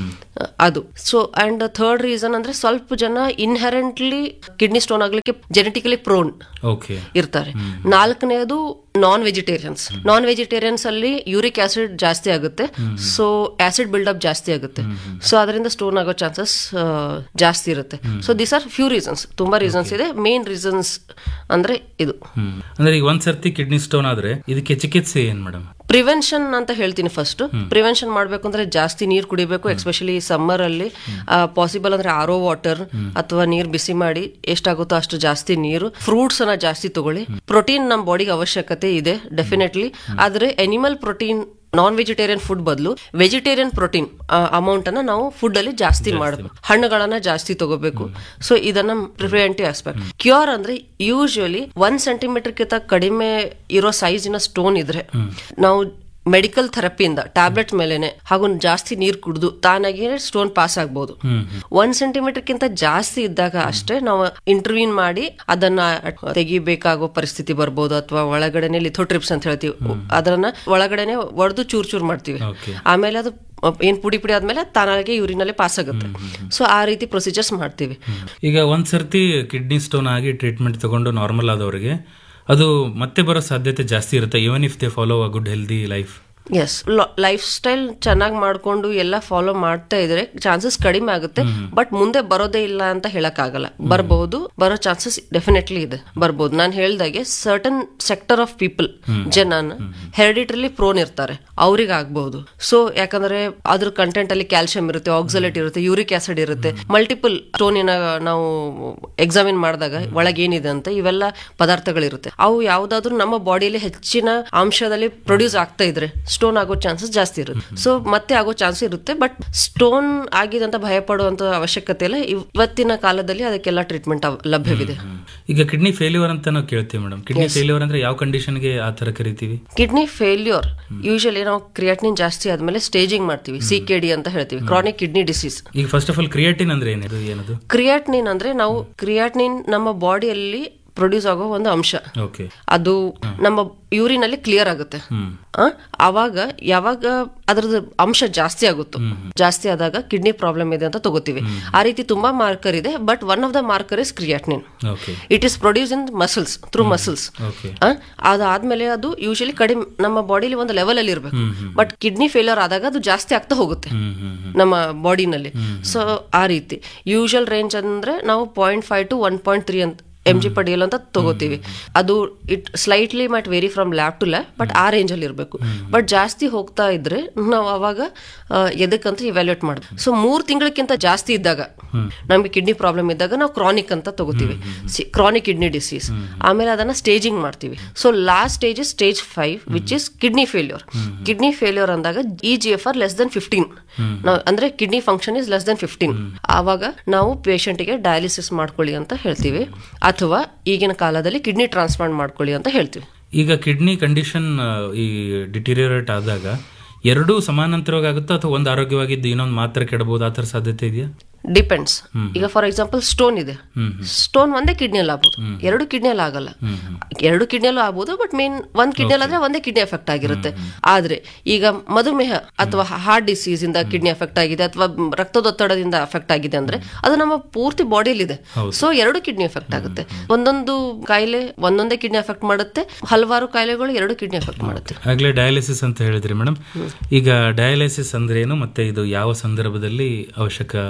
ಅದು ಸೊ ಅಂಡ್ ಥರ್ಡ್ ರೀಸನ್ ಅಂದ್ರೆ ಸ್ವಲ್ಪ ಜನ ಇನ್ಹೆರೆಂಟ್ಲಿ ಕಿಡ್ನಿ ಸ್ಟೋನ್ ಆಗ್ಲಿಕ್ಕೆ ಜೆನೆಟಿಕಲಿ ಪ್ರೋನ್ ಓಕೆ ಇರ್ತಾರೆ ನಾಲ್ಕನೇದು ನಾನ್ ವೆಜಿಟೇರಿಯನ್ಸ್ ನಾನ್ ವೆಜಿಟೇರಿಯನ್ಸ್ ಅಲ್ಲಿ ಯೂರಿಕ್ ಆಸಿಡ್ ಜಾಸ್ತಿ ಆಗುತ್ತೆ ಸೊ ಆಸಿಡ್ ಬಿಲ್ಡಪ್ ಜಾಸ್ತಿ ಆಗುತ್ತೆ ಸೊ ಅದರಿಂದ ಸ್ಟೋನ್ ಆಗೋ ಚಾನ್ಸಸ್ ಜಾಸ್ತಿ ಇರುತ್ತೆ so this are few reasons ತುಂಬಾ ರೀಸನ್ಸ್ ಇದೆ ಮೇನ್ ರೀಸನ್ಸ್ ಅಂದ್ರೆ ಇದು ಹ್ಮ್ ಅಂದ್ರೆ ಈಗ ಒಂದ್ ಸರ್ತಿ ಕಿಡ್ನಿ ಸ್ಟೋನ್ ಆದ್ರೆ ಇದಕ್ಕೆ ಚಿಕಿತ್ಸೆ ಏನ್ ಮೇಡಮ್ ಪ್ರಿವೆನ್ಷನ್ ಅಂತ ಹೇಳ್ತೀನಿ ಫಸ್ಟ್ ಪ್ರಿವೆನ್ಷನ್ ಮಾಡ್ಬೇಕು ಅಂದ್ರೆ ಜಾಸ್ತಿ ನೀರ್ ಕುಡಿಬೇಕು ಎಸ್ಪೆಷಲಿ ಸಮ್ಮರ್ ಅಲ್ಲಿ ಪಾಸಿಬಲ್ ಅಂದ್ರೆ ಆರೋ ವಾಟರ್ ಅಥವಾ ನೀರ್ ಬಿಸಿ ಮಾಡಿ ಎಷ್ಟಾಗುತ್ತೋ ಅಷ್ಟು ಜಾಸ್ತಿ ನೀರು ಫ್ರೂಟ್ಸ್ ಅನ್ನ ಜಾಸ್ತಿ ತಗೊಳ್ಳಿ ಪ್ರೋಟೀನ್ ನಮ್ಮ ಬಾಡಿಗೆ ಅವಶ್ಯಕತೆ ಇದೆ ಡೆಫಿನೆಟ್ಲಿ ಆದ್ರೆ animal protein non vegetarian food ಬದಲು ವೆಜಿಟೇರಿಯನ್ ಪ್ರೋಟೀನ್ ಅಮೌಂಟ್ ಅನ್ನ ನಾವು ಫುಡ್ ಅಲ್ಲಿ ಜಾಸ್ತಿ ಮಾಡಬೇಕು ಹಣ್ಣುಗಳನ್ನ ಜಾಸ್ತಿ ತಗೋಬೇಕು ಸೊ ಇದನ್ನ ಪ್ರಿವೆಂಟಿವ್ ಆಸ್ಪೆಕ್ಟ್ ಕ್ಯೂರ್ ಅಂದ್ರೆ ಯೂಶುವಲಿ ಒನ್ ಸೆಂಟಿಮೀಟರ್ ಕಿಂತ ಕಡಿಮೆ ಇರೋ ಸೈಜಿನ ಸ್ಟೋನ್ ಇದ್ರೆ ನಾವು ಮೆಡಿಕಲ್ ಥೆರಪಿಯಿಂದ ಟ್ಯಾಬ್ಲೆಟ್ ಮೇಲೆನೆ ಹಾಗೂ ಜಾಸ್ತಿ ನೀರು ಕುಡಿದು ತಾನಾಗಿ ಸ್ಟೋನ್ ಪಾಸ್ ಆಗ್ಬಹುದು ಒಂದ್ ಸೆಂಟಿಮೀಟರ್ ಕಿಂತ ಜಾಸ್ತಿ ಇದ್ದಾಗ ಅಷ್ಟೇ ನಾವು ಇಂಟರ್ವ್ಯೂನ್ ಮಾಡಿ ಅದನ್ನ ತೆಗಿಬೇಕಾಗೋ ಪರಿಸ್ಥಿತಿ ಬರ್ಬೋದು ಅಥವಾ ಒಳಗಡೆನೆ ಲಿಥೋಟ್ರಿಪ್ಸ್ ಅಂತ ಹೇಳ್ತೀವಿ ಅದನ್ನ ಒಳಗಡೆನೆ ಒಡೆದು ಚೂರ್ ಚೂರ್ ಮಾಡ್ತೀವಿ Okay. ಆಮೇಲೆ ಅದು ಏನ್ ಪುಡಿ ಪುಡಿ ಆದ್ಮೇಲೆ ತಾನಾಗೆ ಯೂರಿನಲ್ಲಿ ಪಾಸ್ ಆಗುತ್ತೆ ಸೊ ಆ ರೀತಿ ಪ್ರೊಸೀಜರ್ಸ್ ಮಾಡ್ತೀವಿ ಈಗ ಒಂದ್ ಸರ್ತಿ ಕಿಡ್ನಿ ಸ್ಟೋನ್ ಆಗಿ ಟ್ರೀಟ್ಮೆಂಟ್ ತಗೊಂಡು ನಾರ್ಮಲ್ ಆದವರಿಗೆ ಅದು ಮತ್ತೆ ಬರೋ ಸಾಧ್ಯತೆ ಜಾಸ್ತಿ ಇರುತ್ತೆ even if they follow a good healthy life ಎಸ್ ಲೈಫ್ ಸ್ಟೈಲ್ ಚೆನ್ನಾಗಿ ಮಾಡ್ಕೊಂಡು ಎಲ್ಲ ಫಾಲೋ ಮಾಡ್ತಾ ಇದ್ರೆ ಚಾನ್ಸಸ್ ಕಡಿಮೆ ಆಗುತ್ತೆ ಬಟ್ ಮುಂದೆ ಬರೋದೇ ಇಲ್ಲ ಅಂತ ಹೇಳಕ್ ಆಗಲ್ಲ ಬರಬಹುದು ಬರೋ ಚಾನ್ಸಸ್ ಡೆಫಿನೆಟ್ಲಿ ಇದೆ ಬರ್ಬೋದು ನಾನು ಹೇಳ್ದಾಗೆ ಸರ್ಟನ್ ಸೆಕ್ಟರ್ ಆಫ್ ಪೀಪಲ್ ಜನನ ಹೆರಿಡಿಟರಿ ಪ್ರೋನ್ ಇರ್ತಾರೆ ಅವ್ರಿಗೆ ಆಗ್ಬಹುದು ಸೊ ಯಾಕಂದ್ರೆ ಅದ್ರ ಕಂಟೆಂಟ್ ಅಲ್ಲಿ ಕ್ಯಾಲ್ಸಿಯಂ ಇರುತ್ತೆ ಆಕ್ಸಲೇಟ್ ಇರುತ್ತೆ ಯೂರಿಕ್ ಆಸಿಡ್ ಇರುತ್ತೆ ಮಲ್ಟಿಪಲ್ ಸ್ಟೋನಿನ ನಾವು ಎಕ್ಸಾಮಿನ್ ಮಾಡಿದಾಗ ಒಳಗೆ ಏನಿದೆ ಅಂತ ಇವೆಲ್ಲ ಪದಾರ್ಥಗಳಿರುತ್ತೆ ಅವು ಯಾವ್ದಾದ್ರು ನಮ್ಮ ಬಾಡಿಯಲ್ಲಿ ಹೆಚ್ಚಿನ ಅಂಶದಲ್ಲಿ ಪ್ರೊಡ್ಯೂಸ್ ಆಗ್ತಾ ಇದ್ರೆ ಸ್ಟೋನ್ ಆಗೋ ಚಾನ್ಸಸ್ ಜಾಸ್ತಿ ಇರುತ್ತೆ ಸೊ ಮತ್ತೆ ಆಗೋ ಚಾನ್ಸ್ ಇರುತ್ತೆ ಬಟ್ ಸ್ಟೋನ್ ಆಗಿದೆ ಅಂತ ಭಯ ಪಡುವಂತ ಅವಶ್ಯಕತೆ ಇಲ್ಲ ಇವತ್ತಿನ ಕಾಲದಲ್ಲಿ ಅದಕ್ಕೆಲ್ಲ ಟ್ರೀಟ್ಮೆಂಟ್ ಲಭ್ಯವಿದೆ ಈಗ ಕಿಡ್ನಿ ಫೇಲ್ಯೂರ್ ಅಂತ ನಾವು ಕೇಳ್ತೀವಿ ಮೇಡಮ್ ಕಿಡ್ನಿ ಫೇಲ್ಯೂರ್ ಅಂದ್ರೆ ಯಾವ ಕಂಡೀಷನ್ಗೆ ಆ ತರ ಕರಿತೀವಿ ಕಿಡ್ನಿ ಫೇಲ್ಯೂರ್ ಯೂಶಲಿ ನಾವು ಕ್ರಿಯಾಟಿನಿನ್ ಜಾಸ್ತಿ ಆದ್ಮೇಲೆ ಸ್ಟೇಜಿಂಗ್ ಮಾಡ್ತೀವಿ ಸಿ ಕೆ ಡಿ ಅಂತ ಹೇಳ್ತೀವಿ ಕ್ರಾನಿಕ್ ಕಿಡ್ನಿ ಡಿಸೀಸ್ ಈಗ ಫಸ್ಟ್ ಆಫ್ ಆಲ್ ಕ್ರಿಯೇಟಿನ್ ಅಂದ್ರೆ ಏನಿದು ಏನದು ಕ್ರಿಯಾಟಿನಿನ್ ಅಂದ್ರೆ ನಾವು ಕ್ರಿಯಾಟಿನಿನ್ ನಮ್ಮ ಬಾಡಿಯಲ್ಲಿ ಪ್ರೊಡ್ಯೂಸ್ ಆಗೋ ಒಂದು ಅಂಶ ಓಕೆ ಅದು ನಮ್ಮ ಯೂರಿನ್ ಅಲ್ಲಿ ಕ್ಲಿಯರ್ ಆಗುತ್ತೆ ಆ, ಅವಾಗ ಯಾವಾಗ ಅದ್ರದ್ದು ಅಂಶ ಜಾಸ್ತಿ ಆಗುತ್ತೋ ಜಾಸ್ತಿ ಆದಾಗ ಕಿಡ್ನಿ ಪ್ರಾಬ್ಲಮ್ ಇದೆ ಅಂತ ತಗೋತೀವಿ ಆ ರೀತಿ ತುಂಬಾ ಮಾರ್ಕರ್ ಇದೆ but one of the marker is creatinine okay it is produce in muscles through muscles okay ಅದಾದ್ಮೇಲೆ ಅದು ಯೂಶಲಿ ಕಡಿಮೆ ನಮ್ಮ ಬಾಡಿಲಿ ಒಂದು ಲೆವೆಲ್ ಅಲ್ಲಿ ಇರಬೇಕು ಬಟ್ ಕಿಡ್ನಿ ಫೇಲ್ಯೂರ್ ಆದಾಗ ಅದು ಜಾಸ್ತಿ ಆಗ್ತಾ ಹೋಗುತ್ತೆ ಹ್ಮ್ ಹ್ಮ್ ಹ್ಮ್ ನಮ್ಮ ಬಾಡಿನಲ್ಲಿ ಸೊ ಆ ರೀತಿ ಯೂಶಲ್ ರೇಂಜ್ ಅಂದ್ರೆ ನಾವು point five to one point three ಅಂತ ಎಂ ಜಿ ಪಡಿಯಲ್ ಅಂತ ತಗೋತೀವಿ ಅದು it slightly might vary from lab to lab but ಆ ರೇಂಜ್ ಅಲ್ಲಿ ಇರಬೇಕು ಬಟ್ ಜಾಸ್ತಿ ಹೋಗ್ತಾ ಇದ್ರೆ ನಾವು ಅವಾಗ ಆ, ಎದಕ್ಕಂತ ಇವ್ಯಾಲ್ಯೂಟ್ ಮಾಡ್ತೀವಿ ಸೊ ಮೂರ್ ತಿಂಗಳಕ್ಕಿಂತ ಜಾಸ್ತಿ ಇದ್ದಾಗ ನಮ್ಗೆ ಕಿಡ್ನಿ ಪ್ರಾಬ್ಲಮ್ ಇದ್ದಾಗ ನಾವು ಕ್ರಾನಿಕ್ ಅಂತ ತಗೋತೀವಿ ಕ್ರಾನಿಕ್ ಕಿಡ್ನಿ ಡಿಸೀಸ್ ಆಮೇಲೆ ಅದನ್ನ ಸ್ಟೇಜಿಂಗ್ ಮಾಡ್ತೀವಿ so last stage is stage five which is kidney failure kidney failure ಅಂದಾಗ E G F R less than fifteen ಅಂದ್ರೆ kidney function is less than fifteen ಆವಾಗ ನಾವು ಪೇಷಂಟ್ಗೆ ಡಯಾಲಿಸಿಸ್ ಮಾಡ್ಕೊಳ್ಳಿ ಅಂತ ಹೇಳ್ತೀವಿ ಅಥವಾ ಈಗಿನ ಕಾಲದಲ್ಲಿ ಕಿಡ್ನಿ ಟ್ರಾನ್ಸ್ಪ್ಲಾಂಟ್ ಮಾಡ್ಕೊಳ್ಳಿ ಅಂತ ಹೇಳ್ತೀವಿ ಈಗ ಕಿಡ್ನಿ ಕಂಡೀಷನ್ ಈ ಡಿಟಿರಿಯರೇಟ್ ಆದಾಗ ಎರಡೂ ಸಮಾನಾಂತರವಾಗಿ ಆಗುತ್ತಾ ಅಥವಾ ಒಂದು ಆರೋಗ್ಯವಾಗಿದ್ದು ಇನ್ನೊಂದು ಮಾತ್ರ ಕೆಡಬಹುದು ಆ ಥರ ಸಾಧ್ಯತೆ ಇದೆಯಾ ಡಿಪೆಂಡ್ಸ್ ಈಗ ಫಾರ್ ಎಕ್ಸಾಂಪಲ್ ಸ್ಟೋನ್ ಇದೆ ಸ್ಟೋನ್ ಒಂದೇ ಕಿಡ್ನಿಯಲ್ಲಿ ಆಗ್ಬೋದು ಎರಡು ಕಿಡ್ನಿಯಲ್ಲಿ ಆಗಲ್ಲ ಎರಡು ಕಿಡ್ನಿಯಲ್ಲೂ ಆಗ್ಬೋದು ಬಟ್ ಮೇನ್ ಒಂದ್ ಕಿಡ್ನಿಯಲ್ಲಿ ಆದ್ರೆ ಒಂದೇ ಕಿಡ್ನಿ ಎಫೆಕ್ಟ್ ಆಗಿರುತ್ತೆ ಆದ್ರೆ ಈಗ ಮಧುಮೇಹ ಅಥವಾ ಹಾರ್ಟ್ ಡಿಸೀಸ್ ಇಂದ ಕಿಡ್ನಿ ಎಫೆಕ್ಟ್ ಆಗಿದೆ ಅಥವಾ ರಕ್ತದೊತ್ತಡದಿಂದ ಎಫೆಕ್ಟ್ ಆಗಿದೆ ಅಂದ್ರೆ ಅದು ನಮ್ಮ ಪೂರ್ತಿ ಬಾಡಿಯಲ್ಲಿ ಇದೆ ಸೊ ಎರಡು ಕಿಡ್ನಿ ಎಫೆಕ್ಟ್ ಆಗುತ್ತೆ ಒಂದೊಂದು ಕಾಯಿಲೆ ಒಂದೊಂದೇ ಕಿಡ್ನಿ ಎಫೆಕ್ಟ್ ಮಾಡುತ್ತೆ ಹಲವಾರು ಕಾಯಿಲೆಗಳು ಎರಡು ಕಿಡ್ನಿ ಎಫೆಕ್ಟ್ ಮಾಡುತ್ತೆ ಆಗ್ಲೇ ಡಯಾಲಿಸಿಸ್ ಅಂತ ಹೇಳಿದ್ರಿ ಮೇಡಮ್ ಈಗ ಡಯಾಲಿಸಿಸ್ ಅಂದ್ರೆ ಏನು ಮತ್ತೆ ಇದು ಯಾವ ಸಂದರ್ಭದಲ್ಲಿ ಅವಶ್ಯಕ ಆಗುತ್ತೆ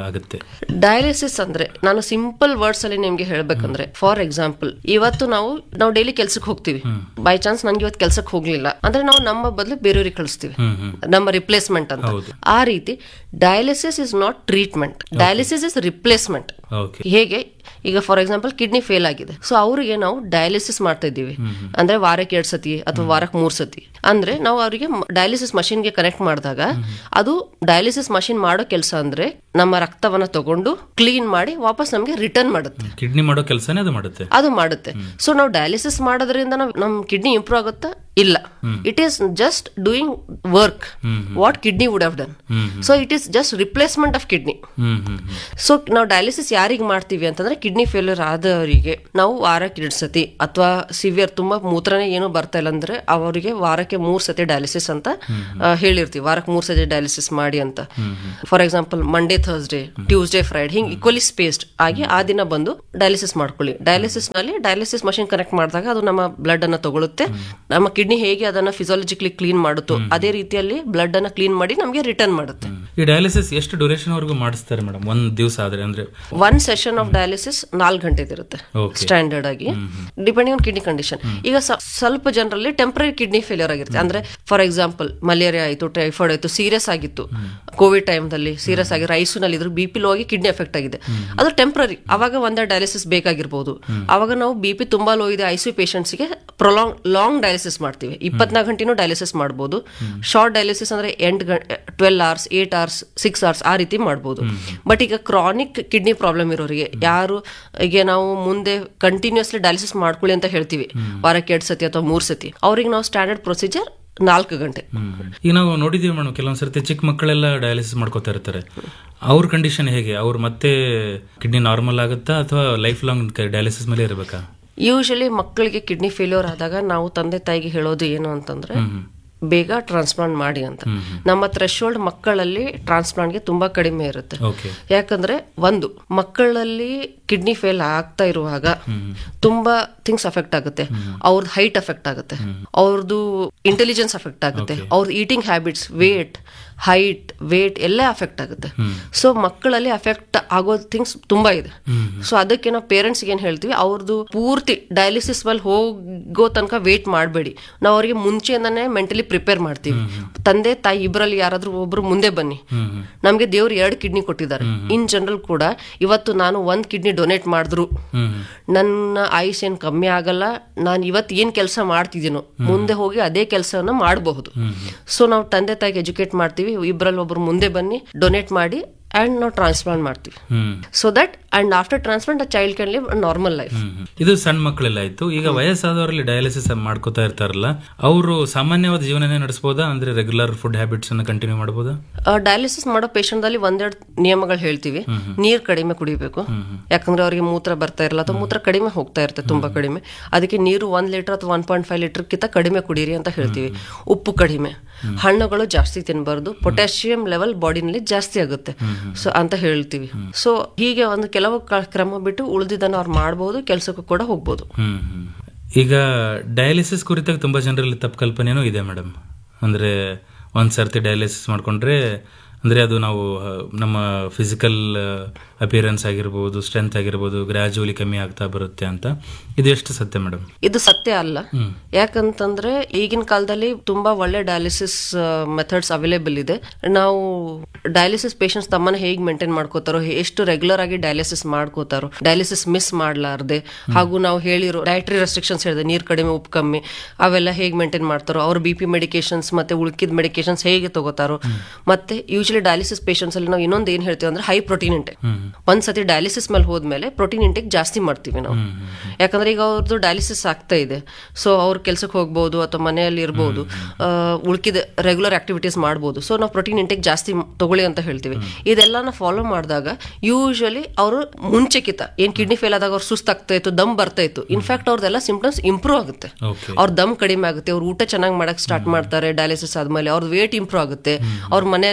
ಡಯಾಲಿಸಿಸ್ ಅಂದ್ರೆ ನಾನು ಸಿಂಪಲ್ ವರ್ಡ್ಸ್ ಅಲ್ಲಿ ನಿಮ್ಗೆ ಹೇಳ್ಬೇಕಂದ್ರೆ ಫಾರ್ ಎಕ್ಸಾಂಪಲ್ ಇವತ್ತು ನಾವು ನಾವು ಡೈಲಿ ಕೆಲ್ಸಕ್ಕೆ ಹೋಗ್ತೀವಿ ಬೈ ಚಾನ್ಸ್ ನನ್ಗೆ ಇವತ್ತು ಕೆಲ್ಸಕ್ಕೆ ಹೋಗ್ಲಿಲ್ಲ ಅಂದ್ರೆ ನಾವು ನಮ್ಮ ಬದಲು ಬೇರೆಯವ್ರಿಗೆ ಕಳಿಸ್ತೀವಿ ಹ್ಮ್ ಹ್ಮ್ ನಮ್ಮ ರಿಪ್ಲೇಸ್ಮೆಂಟ್ ಅಂತ ಹೌದು. ಆ ರೀತಿ dialysis is not treatment dialysis is replacement okay ಹೇಗೆ ಈಗ ಫಾರ್ ಎಕ್ಸಾಂಪಲ್ ಕಿಡ್ನಿ ಫೇಲ್ ಆಗಿದೆ ಸೊ ಅವರಿಗೆ ನಾವು ಡಯಾಲಿಸಿಸ್ ಮಾಡ್ತಾ ಇದ್ದೀವಿ ಅಂದ್ರೆ ವಾರಕ್ಕೆ ಎರಡ್ ಸತಿ ಅಥವಾ ವಾರಕ್ಕೆ ಮೂರ್ ಸತಿ ಅಂದ್ರೆ ನಾವು ಅವರಿಗೆ ಡಯಾಲಿಸಿಸ್ ಮಷಿನ್ಗೆ ಕನೆಕ್ಟ್ ಮಾಡಿದಾಗ ಅದು ಡಯಾಲಿಸಿಸ್ ಮಷಿನ್ ಮಾಡೋ ಕೆಲಸ ಅಂದ್ರೆ ನಮ್ಮ ರಕ್ತವನ್ನ ತಗೊಂಡು ಕ್ಲೀನ್ ಮಾಡಿ ವಾಪಸ್ ನಮಗೆ ರಿಟರ್ನ್ ಮಾಡುತ್ತೆ ಕಿಡ್ನಿ ಮಾಡೋ ಕೆಲಸನೇ ಅದು ಮಾಡುತ್ತೆ ಅದು ಮಾಡುತ್ತೆ ಸೊ ನಾವು ಡಯಾಲಿಸಿಸ್ ಮಾಡೋದ್ರಿಂದ ನಾವು ನಮ್ ಕಿಡ್ನಿ ಇಂಪ್ರೂವ್ ಆಗುತ್ತಾ ಇಲ್ಲ it is just doing work what kidney would have done so it is just replacement of kidney hmm hmm hmm so ನಾವು ಡಯಾಲಿಸಿಸ್ ಯಾರಿಗೆ ಮಾಡ್ತೀವಿ ಅಂತಂದ್ರೆ ಕಿಡ್ನಿ ಫೇಲ್ಯೂರ್ ಆದವರಿಗೆ ನಾವು ವಾರಕ್ಕೆ ಎರಡು ಸತಿ ಅಥವಾ ಸಿವಿಯರ್ ತುಂಬಾ ಮೂತ್ರನೇ ಏನು ಬರ್ತಾ ಇಲ್ಲ ಅಂದ್ರೆ ಅವರಿಗೆ ವಾರಕ್ಕೆ ಮೂರ್ ಸತಿ ಡಯಾಲಿಸಿಸ್ ಅಂತ ಆ, ಹೇಳಿರ್ತೀವಿ ವಾರಕ್ಕೆ ಮೂರ್ ಸತಿ ಡಯಾಲಿಸಿಸ್ ಮಾಡಿ ಅಂತ for example Monday Thursday Tuesday Friday ಹಿಂಗ್ ಈಕ್ವಲಿ ಸ್ಪೇಸ್ಡ್ ಆಗಿ ಆ ದಿನ ಬಂದು ಡಯಾಲಿಸಿಸ್ ಮಾಡ್ಕೊಳ್ಳಿ ಡಯಾಲಿಸಿಸ್ ನಲ್ಲಿ ಡಯಾಲಿಸಿಸ್ ಮಷಿನ್ ಕನೆಕ್ಟ್ ಮಾಡಿದಾಗ ಅದು ನಮ್ಮ ಬ್ಲಡ್ ಅನ್ನ ತಗೊಳುತ್ತೆ ನಮ್ಮ ಕಿಡ್ನಿ ಹೇಗೆ ಅದನ್ನ ಫಿಸಿಯಾಲಜಿಕಲಿ ಕ್ಲೀನ್ ಮಾಡುತ್ತೋ ಅದೇ ರೀತಿಯಲ್ಲಿ ಬ್ಲಡ್ ಅನ್ನ ಕ್ಲೀನ್ ಮಾಡಿ ನಮಗೆ ರಿಟರ್ನ್ ಮಾಡುತ್ತೆ ಈ ಡಯಾಲಿಸಿಸ್ ಎಷ್ಟು ಡ್ಯೂರೇಷನ್ ವರೆಗೂ ಮಾಡಿಸ್ತಾರೆ ಮೇಡಮ್ ಒಂದ್ ದಿವಸ ಆದ್ರೆ ಅಂದ್ರೆ ಒನ್ ಸೆಷನ್ ಆಫ್ ಡಯಾಲಿಸಿಸ್ ನಾಲ್ಕು ಗಂಟೆ ಇರುತ್ತೆ Okay. ಸ್ಟ್ಯಾಂಡರ್ಡ್ ಆಗಿ ಡಿಪೆಂಡಿಂಗ್ ಆನ್ ಕಿಡ್ನಿ ಕಂಡೀಷನ್ ಈಗ ಸ- ಸ್ವಲ್ಪ ಜನರಲ್ಲಿ ಟೆಂಪರರಿ ಕಿಡ್ನಿ ಫೇಲಿಯರ್ ಆಗಿರುತ್ತೆ ಅಂದ್ರೆ ಫಾರ್ ಎಕ್ಸಾಂಪಲ್ ಮಲೇರಿಯಾ ಆಯ್ತು ಟೈಫಾಯ್ಡ್ ಆಯ್ತು ಸೀರಿಯಸ್ ಆಗಿತ್ತು ಕೋವಿಡ್ ಟೈಮ್ದಲ್ಲಿ ಸೀರಿಯಸ್ ಆಗಿ ರೈಸು ನಲ್ಲಿ ಇದ್ರು ಬಿ ಪಿ ಲೋ ಆಗಿ ಕಿಡ್ನಿ ಎಫೆಕ್ಟ್ ಆಗಿದೆ ಅದು ಟೆಂಪರರಿ ಅವಾಗ ಒಂದೇ ಡಯಾಲಿಸಿಸ್ ಬೇಕಾಗಿರ್ಬೋದು ಅವಾಗ ನಾವು ಬಿ ಪಿ ತುಂಬಾ ಲೋ ಇದೆ ಐಸಿಯು ಗೆ ಪ್ರೊಲಾಂಗ್ ಲಾಂಗ್ ಡಯಾಲಿಸಿಸ್ ಮಾಡ್ತೀವಿ ಇಪ್ಪತ್ನಾಲ್ಕು ಗಂಟೆನೂ ಡಯಾಲಿಸಿಸ್ ಮಾಡ್ಬೋದು ಶಾರ್ಟ್ ಡಯಾಲಿಸಿಸ್ ಅಂದ್ರೆ ಎಂಟು twelve hours eight hours six hours ಆ ರೀತಿ ಮಾಡ್ಬೋದು ಬಟ್ ಈಗ ಕ್ರಾನಿಕ್ ಕಿಡ್ನಿ ಪ್ರಾಬ್ಲಮ್ ಇರೋರಿಗೆ ಯಾರು ಈಗ ನಾವು ಮುಂದೆ ಕಂಟಿನ್ಯೂಸ್ಲಿ ಡಯಾಲಿಸಿಸ್ ಮಾಡ್ಕೊಳ್ಳಿ ಅಂತ ಹೇಳ್ತೀವಿ ವಾರಕ್ಕೆ ಎರಡು ಸತಿ ಅಥವಾ ಮೂರ್ ಸತಿ ಅವ್ರಿಗೆ ನಾವು ಸ್ಟ್ಯಾಂಡರ್ಡ್ ಪ್ರೊಸೀಜರ್ ನಾಲ್ಕು ಗಂಟೆ ಈಗ ನಾವು ನೋಡಿದೀವಿ ಮೇಡಮ್ ಕೆಲವೊಂದ್ ಸರ್ತಿ ಚಿಕ್ಕ ಮಕ್ಕಳೆಲ್ಲ ಡಯಾಲಿಸಿಸ್ ಮಾಡ್ಕೋತಾ ಇರ್ತಾರೆ ಅವ್ರ ಕಂಡೀಷನ್ ಹೇಗೆ ಅವ್ರು ಮತ್ತೆ ಕಿಡ್ನಿ ನಾರ್ಮಲ್ ಆಗುತ್ತಾ ಅಥವಾ ಲೈಫ್ ಲಾಂಗ್ ಡಯಾಲಿಸಿಸ್ ಮೇಲೆ ಇರಬೇಕಾ ಯೂಶಲಿ ಮಕ್ಕಳಿಗೆ ಕಿಡ್ನಿ ಫೇಲ್ಯೂರ್ ಆದಾಗ ನಾವು ತಂದೆ ತಾಯಿಗೆ ಹೇಳೋದು ಏನು ಅಂತಂದ್ರೆ ಬೇಗ ಟ್ರಾನ್ಸ್ಪ್ಲಾಂಟ್ ಮಾಡಿ ಅಂತ ನಮ್ಮ ಥ್ರೆಶೋಲ್ಡ್ ಮಕ್ಕಳಲ್ಲಿ ಟ್ರಾನ್ಸ್ಪ್ಲಾಂಟ್ಗೆ ತುಂಬಾ ಕಡಿಮೆ ಇರುತ್ತೆ ಓಕೆ ಯಾಕಂದ್ರೆ ಒಂದು ಮಕ್ಕಳಲ್ಲಿ ಕಿಡ್ನಿ ಫೇಲ್ ಆಗ್ತಾ ಇರುವಾಗ ತುಂಬಾ ಥಿಂಗ್ಸ್ ಅಫೆಕ್ಟ್ ಆಗುತ್ತೆ ಅವ್ರದ್ದು ಹೈಟ್ ಅಫೆಕ್ಟ್ ಆಗುತ್ತೆ ಅವ್ರದ್ದು ಇಂಟೆಲಿಜೆನ್ಸ್ ಅಫೆಕ್ಟ್ ಆಗುತ್ತೆ ಅವ್ರದ್ದು eating habits weight height weight ಎಲ್ಲ ಅಫೆಕ್ಟ್ ಆಗುತ್ತೆ ಸೊ ಮಕ್ಕಳಲ್ಲಿ ಅಫೆಕ್ಟ್ ಆಗೋ ಥಿಂಗ್ಸ್ ತುಂಬಾ ಇದೆ ಸೊ ಅದಕ್ಕೆ ನಾವು ಪೇರೆಂಟ್ಸ್ ಏನ್ ಹೇಳ್ತೀವಿ ಅವ್ರದ್ದು ಪೂರ್ತಿ ಡಯಾಲಿಸಿಸ್ ಮೇಲೆ ಹೋಗೋ ತನಕ ವೇಟ್ ಮಾಡಬೇಡಿ ನಾವು ಅವರಿಗೆ ಮುಂಚೆಯಿಂದಾನೇ ಮೆಂಟಲಿ ಪ್ರಿಪೇರ್ ಮಾಡ್ತೀವಿ ತಂದೆ ತಾಯಿ ಇಬ್ಬರಲ್ಲಿ ಯಾರಾದ್ರೂ ಒಬ್ರು ಮುಂದೆ ಬನ್ನಿ ನಮ್ಗೆ ದೇವ್ರು ಎರಡು ಕಿಡ್ನಿ ಕೊಟ್ಟಿದ್ದಾರೆ ಇನ್ ಜನರಲ್ ಕೂಡ ಇವತ್ತು ನಾನು ಒಂದ್ ಕಿಡ್ನಿ ಡೊನೇಟ್ ಮಾಡಿದ್ರು ನನ್ನ ಆಯುಷ್ ಏನ್ ಕಮ್ಮಿ ಆಗಲ್ಲ ನಾನು ಇವತ್ತು ಏನ್ ಕೆಲಸ ಮಾಡ್ತಿದ್ದೀನೋ ಮುಂದೆ ಹೋಗಿ ಅದೇ ಕೆಲಸನ ಮಾಡಬಹುದು ಸೊ ನಾವು ತಂದೆ ತಾಯಿಗೆ ಎಜುಕೇಟ್ ಮಾಡ್ತೀವಿ ಇಬ್ಬರಲ್ಲಿ ಒಬ್ರು ಮುಂದೆ ಬನ್ನಿ ಡೊನೇಟ್ ಮಾಡಿ ಅಂಡ್ ನಾವು ಟ್ರಾನ್ಸ್ಪ್ಲಾಂಟ್ ಮಾಡ್ತೀವಿ hmm so that and after transplant a child can live normal life hmm. ಇದು ಸಣ್ಣ ಮಕ್ಕಳೆಲ್ಲ ಆಯ್ತು ಈಗ ವಯಸ್ಸಾದವರಲ್ಲಿ ಡಯಾಲಿಸಿಸ್ ಮಾಡ್ಕೋತಾ ಇರ್ತಾರಲ್ಲ ಅವರು ಸಾಮಾನ್ಯವಾದ ಜೀವನನೇ ನಡೆಸಬಹುದಾ ಅಂದ್ರೆ ರೆಗ್ಯುಲರ್ ಫುಡ್ ಹ್ಯಾಬಿಟ್ಸ್ ಅನ್ನ ಕಂಟಿನ್ಯೂ ಮಾಡಬಹುದಾ ಡಯಾಲಿಸಿಸ್ ಮಾಡೋ ಪೇಷಂಟ್ ಅಲ್ಲಿ ಒಂದೆರಡು ನಿಯಮಗಳು ಹೇಳ್ತೀವಿ ನೀರ್ ಕಡಿಮೆ ಕುಡಿಬೇಕು ಯಾಕಂದ್ರೆ ಅವರಿಗೆ ಮೂತ್ರ ಬರ್ತಾ ಇರಲ್ಲ ಅಥವಾ ಮೂತ್ರ ಕಡಿಮೆ ಹೋಗ್ತಾ ಇರುತ್ತೆ ತುಂಬಾ ಕಡಿಮೆ ಅದಕ್ಕೆ ನೀರು ಒಂದ್ ಲೀಟರ್ ಅಥವಾ ಒನ್ ಪಾಯಿಂಟ್ ಫೈವ್ ಲೀಟರ್ ಕಿಂತ ಕಡಿಮೆ ಕುಡೀರಿ ಅಂತ ಹೇಳ್ತೀವಿ ಉಪ್ಪು ಕಡಿಮೆ ಹಣ್ಣುಗಳು ಜಾಸ್ತಿ ತಿನ್ನಬಾರ್ದು ಪೊಟ್ಯಾಷಿಯಂ ಲೆವೆಲ್ ಬಾಡಿನಲ್ಲಿ ಜಾಸ್ತಿ ಆಗುತ್ತೆ ಸೊ ಅಂತ ಹೇಳ್ತೀವಿ ಸೊ ಹೀಗೆ ಒಂದು ಕೆಲವು ಕ- ಕ್ರಮ ಬಿಟ್ಟು ಉಳಿದಿದ್ದನ್ನು ಅವ್ರು ಮಾಡಬಹುದು ಕೆಲಸಕ್ಕೂ ಕೂಡ ಹೋಗ್ಬೋದು ಹ್ಮ್ ಹ್ಮ್. ಈಗ ಡಯಾಲಿಸಿಸ್ ಕುರಿತಾಗ ತುಂಬಾ ಜನರಲ್ಲಿ ತಪ್ಪು ಕಲ್ಪನೆನೂ ಇದೆ ಮೇಡಮ್ ಅಂದ್ರೆ ಒಂದ್ ಸರ್ತಿ ಡಯಾಲಿಸಿಸ್ ಮಾಡ್ಕೊಂಡ್ರೆ ಅಂದ್ರೆ ಅದು ನಾವು ಆ, ನಮ್ಮ ಫಿಸಿಕಲ್ ಅಪಿಯರೆನ್ಸ್ ಆಗಿರ್ಬೋದು ಸ್ಟ್ರೆಂತ್ ಆಗಿರ್ಬೋದು ಗ್ರಾಜುವಲಿ ಕಮ್ಮಿ ಆಗ್ತಾ ಬರುತ್ತೆ ಅಂತ ಇದು ಎಷ್ಟು ಸತ್ಯ ಮೇಡಮ್ ಇದು ಸತ್ಯ ಅಲ್ಲ ಯಾಕಂತಂದ್ರೆ ಈಗಿನ ಕಾಲದಲ್ಲಿ ತುಂಬಾ ಒಳ್ಳೆ ಡಯಾಲಿಸಿಸ್ ಮೆಥಡ್ಸ್ ಅವೈಲೇಬಲ್ ಇದೆ ನಾವು ಡಯಾಲಿಸಿಸ್ ಪೇಷಂಟ್ಸ್ ತಮ್ಮನ್ನ ಹೇಗೆ ಮೇಂಟೈನ್ ಮಾಡ್ಕೋತಾರೋ ಎಷ್ಟು ರೆಗ್ಯುಲರ್ ಆಗಿ ಡಯಾಲಿಸಿಸ್ ಮಾಡ್ಕೋತಾರೋ ಡಯಾಲಿಸಿಸ್ ಮಿಸ್ ಮಾಡ್ಲಾರ್ದೆ ಹಾಗೂ ನಾವು ಹೇಳಿರೋ ಡಯಟ್ರಿ ರೆಸ್ಟ್ರಿಕ್ಷನ್ಸ್ ಹೇಳಿದೆ ನೀರ್ ಕಡಿಮೆ ಉಪ್ಪು ಕಮ್ಮಿ ಅವೆಲ್ಲ ಹೇಗೆ ಮೇಂಟೈನ್ ಮಾಡ್ತಾರೋ ಅವ್ರ ಬಿ ಪಿ ಮೆಡಿಕೇಶನ್ಸ್ ಮತ್ತೆ ಉಳ್ಕಿದ ಮೆಡಿಕೇಶನ್ಸ್ ಹೇಗೆ ತಗೋತಾರೋ ಮತ್ತೆ ಯೂಶಲಿ ಡಯಾಲಿಸಿಸ್ ಪೇಷಂಟ್ಸ್ ಅಲ್ಲಿ ನಾವು ಇನ್ನೊಂದು ಏನ್ ಹೇಳ್ತೀವಿ ಅಂದ್ರೆ ಹೈ ಪ್ರೋಟೀನ್ ಇಂಟೆಕ್ ಒಂದ್ಸತಿ ಡಯಾಲಿಸಿಸ್ ಮೇಲೆ ಹೋದ್ಮೇಲೆ ಪ್ರೋಟೀನ್ ಇಂಟೆಕ್ ಜಾಸ್ತಿ ಮಾಡ್ತೀವಿ ನಾವು ಯಾಕಂದ್ರೆ ಈಗ ಅವ್ರದ್ದು ಡಯಾಲಿಸಿಸ್ ಆಗ್ತಾ ಇದೆ ಸೊ ಅವ್ರ ಕೆಲ್ಸಕ್ಕೆ ಹೋಗ್ಬೋದು ಅಥವಾ ಮನೆಯಲ್ಲಿ ಇರ್ಬೋದು ಉಳ್ಕಿದ ರೆಗ್ಯುಲರ್ ಆಕ್ಟಿವಿಟೀಸ್ ಮಾಡ್ಬೋದು ಸೊ ನಾವು ಪ್ರೋಟೀನ್ ಇಂಟೆಕ್ ಜಾಸ್ತಿ ತಗೊಳ್ಳಿ ಅಂತ ಹೇಳ್ತೀವಿ ಇದೆಲ್ಲನ ಫಾಲೋ ಮಾಡಿದಾಗ ಯೂಶಲಿ ಅವರು ಮುಂಚೆಕಿತ ಏನ್ ಕಿಡ್ನಿ ಫೇಲ್ ಆದಾಗ ಅವ್ರು ಸುಸ್ತಾಗ್ತಾ ಇತ್ತು ದಮ್ ಬರ್ತಾ ಇತ್ತು ಇನ್ಫ್ಯಾಕ್ಟ್ ಅವ್ರದ್ದೆಲ್ಲ ಸಿಂಪ್ಟಮ್ಸ್ ಇಂಪ್ರೂವ್ ಆಗುತ್ತೆ ಓಕೆ ಅವ್ರ ದಮ್ ಕಡಿಮೆ ಆಗುತ್ತೆ ಅವ್ರ ಊಟ ಚೆನ್ನಾಗಿ ಮಾಡಕ್ ಸ್ಟಾರ್ಟ್ ಮಾಡ್ತಾರೆ ಡಯಾಲಿಸಿಸ್ ಆದ್ಮೇಲೆ ಅವ್ರ ವೇಟ್ ಇಂಪ್ರೂವ್ ಆಗುತ್ತೆ ಅವ್ರ ಮನೆಯಲ್ಲೇ ಇರ್ತಿದ್ರು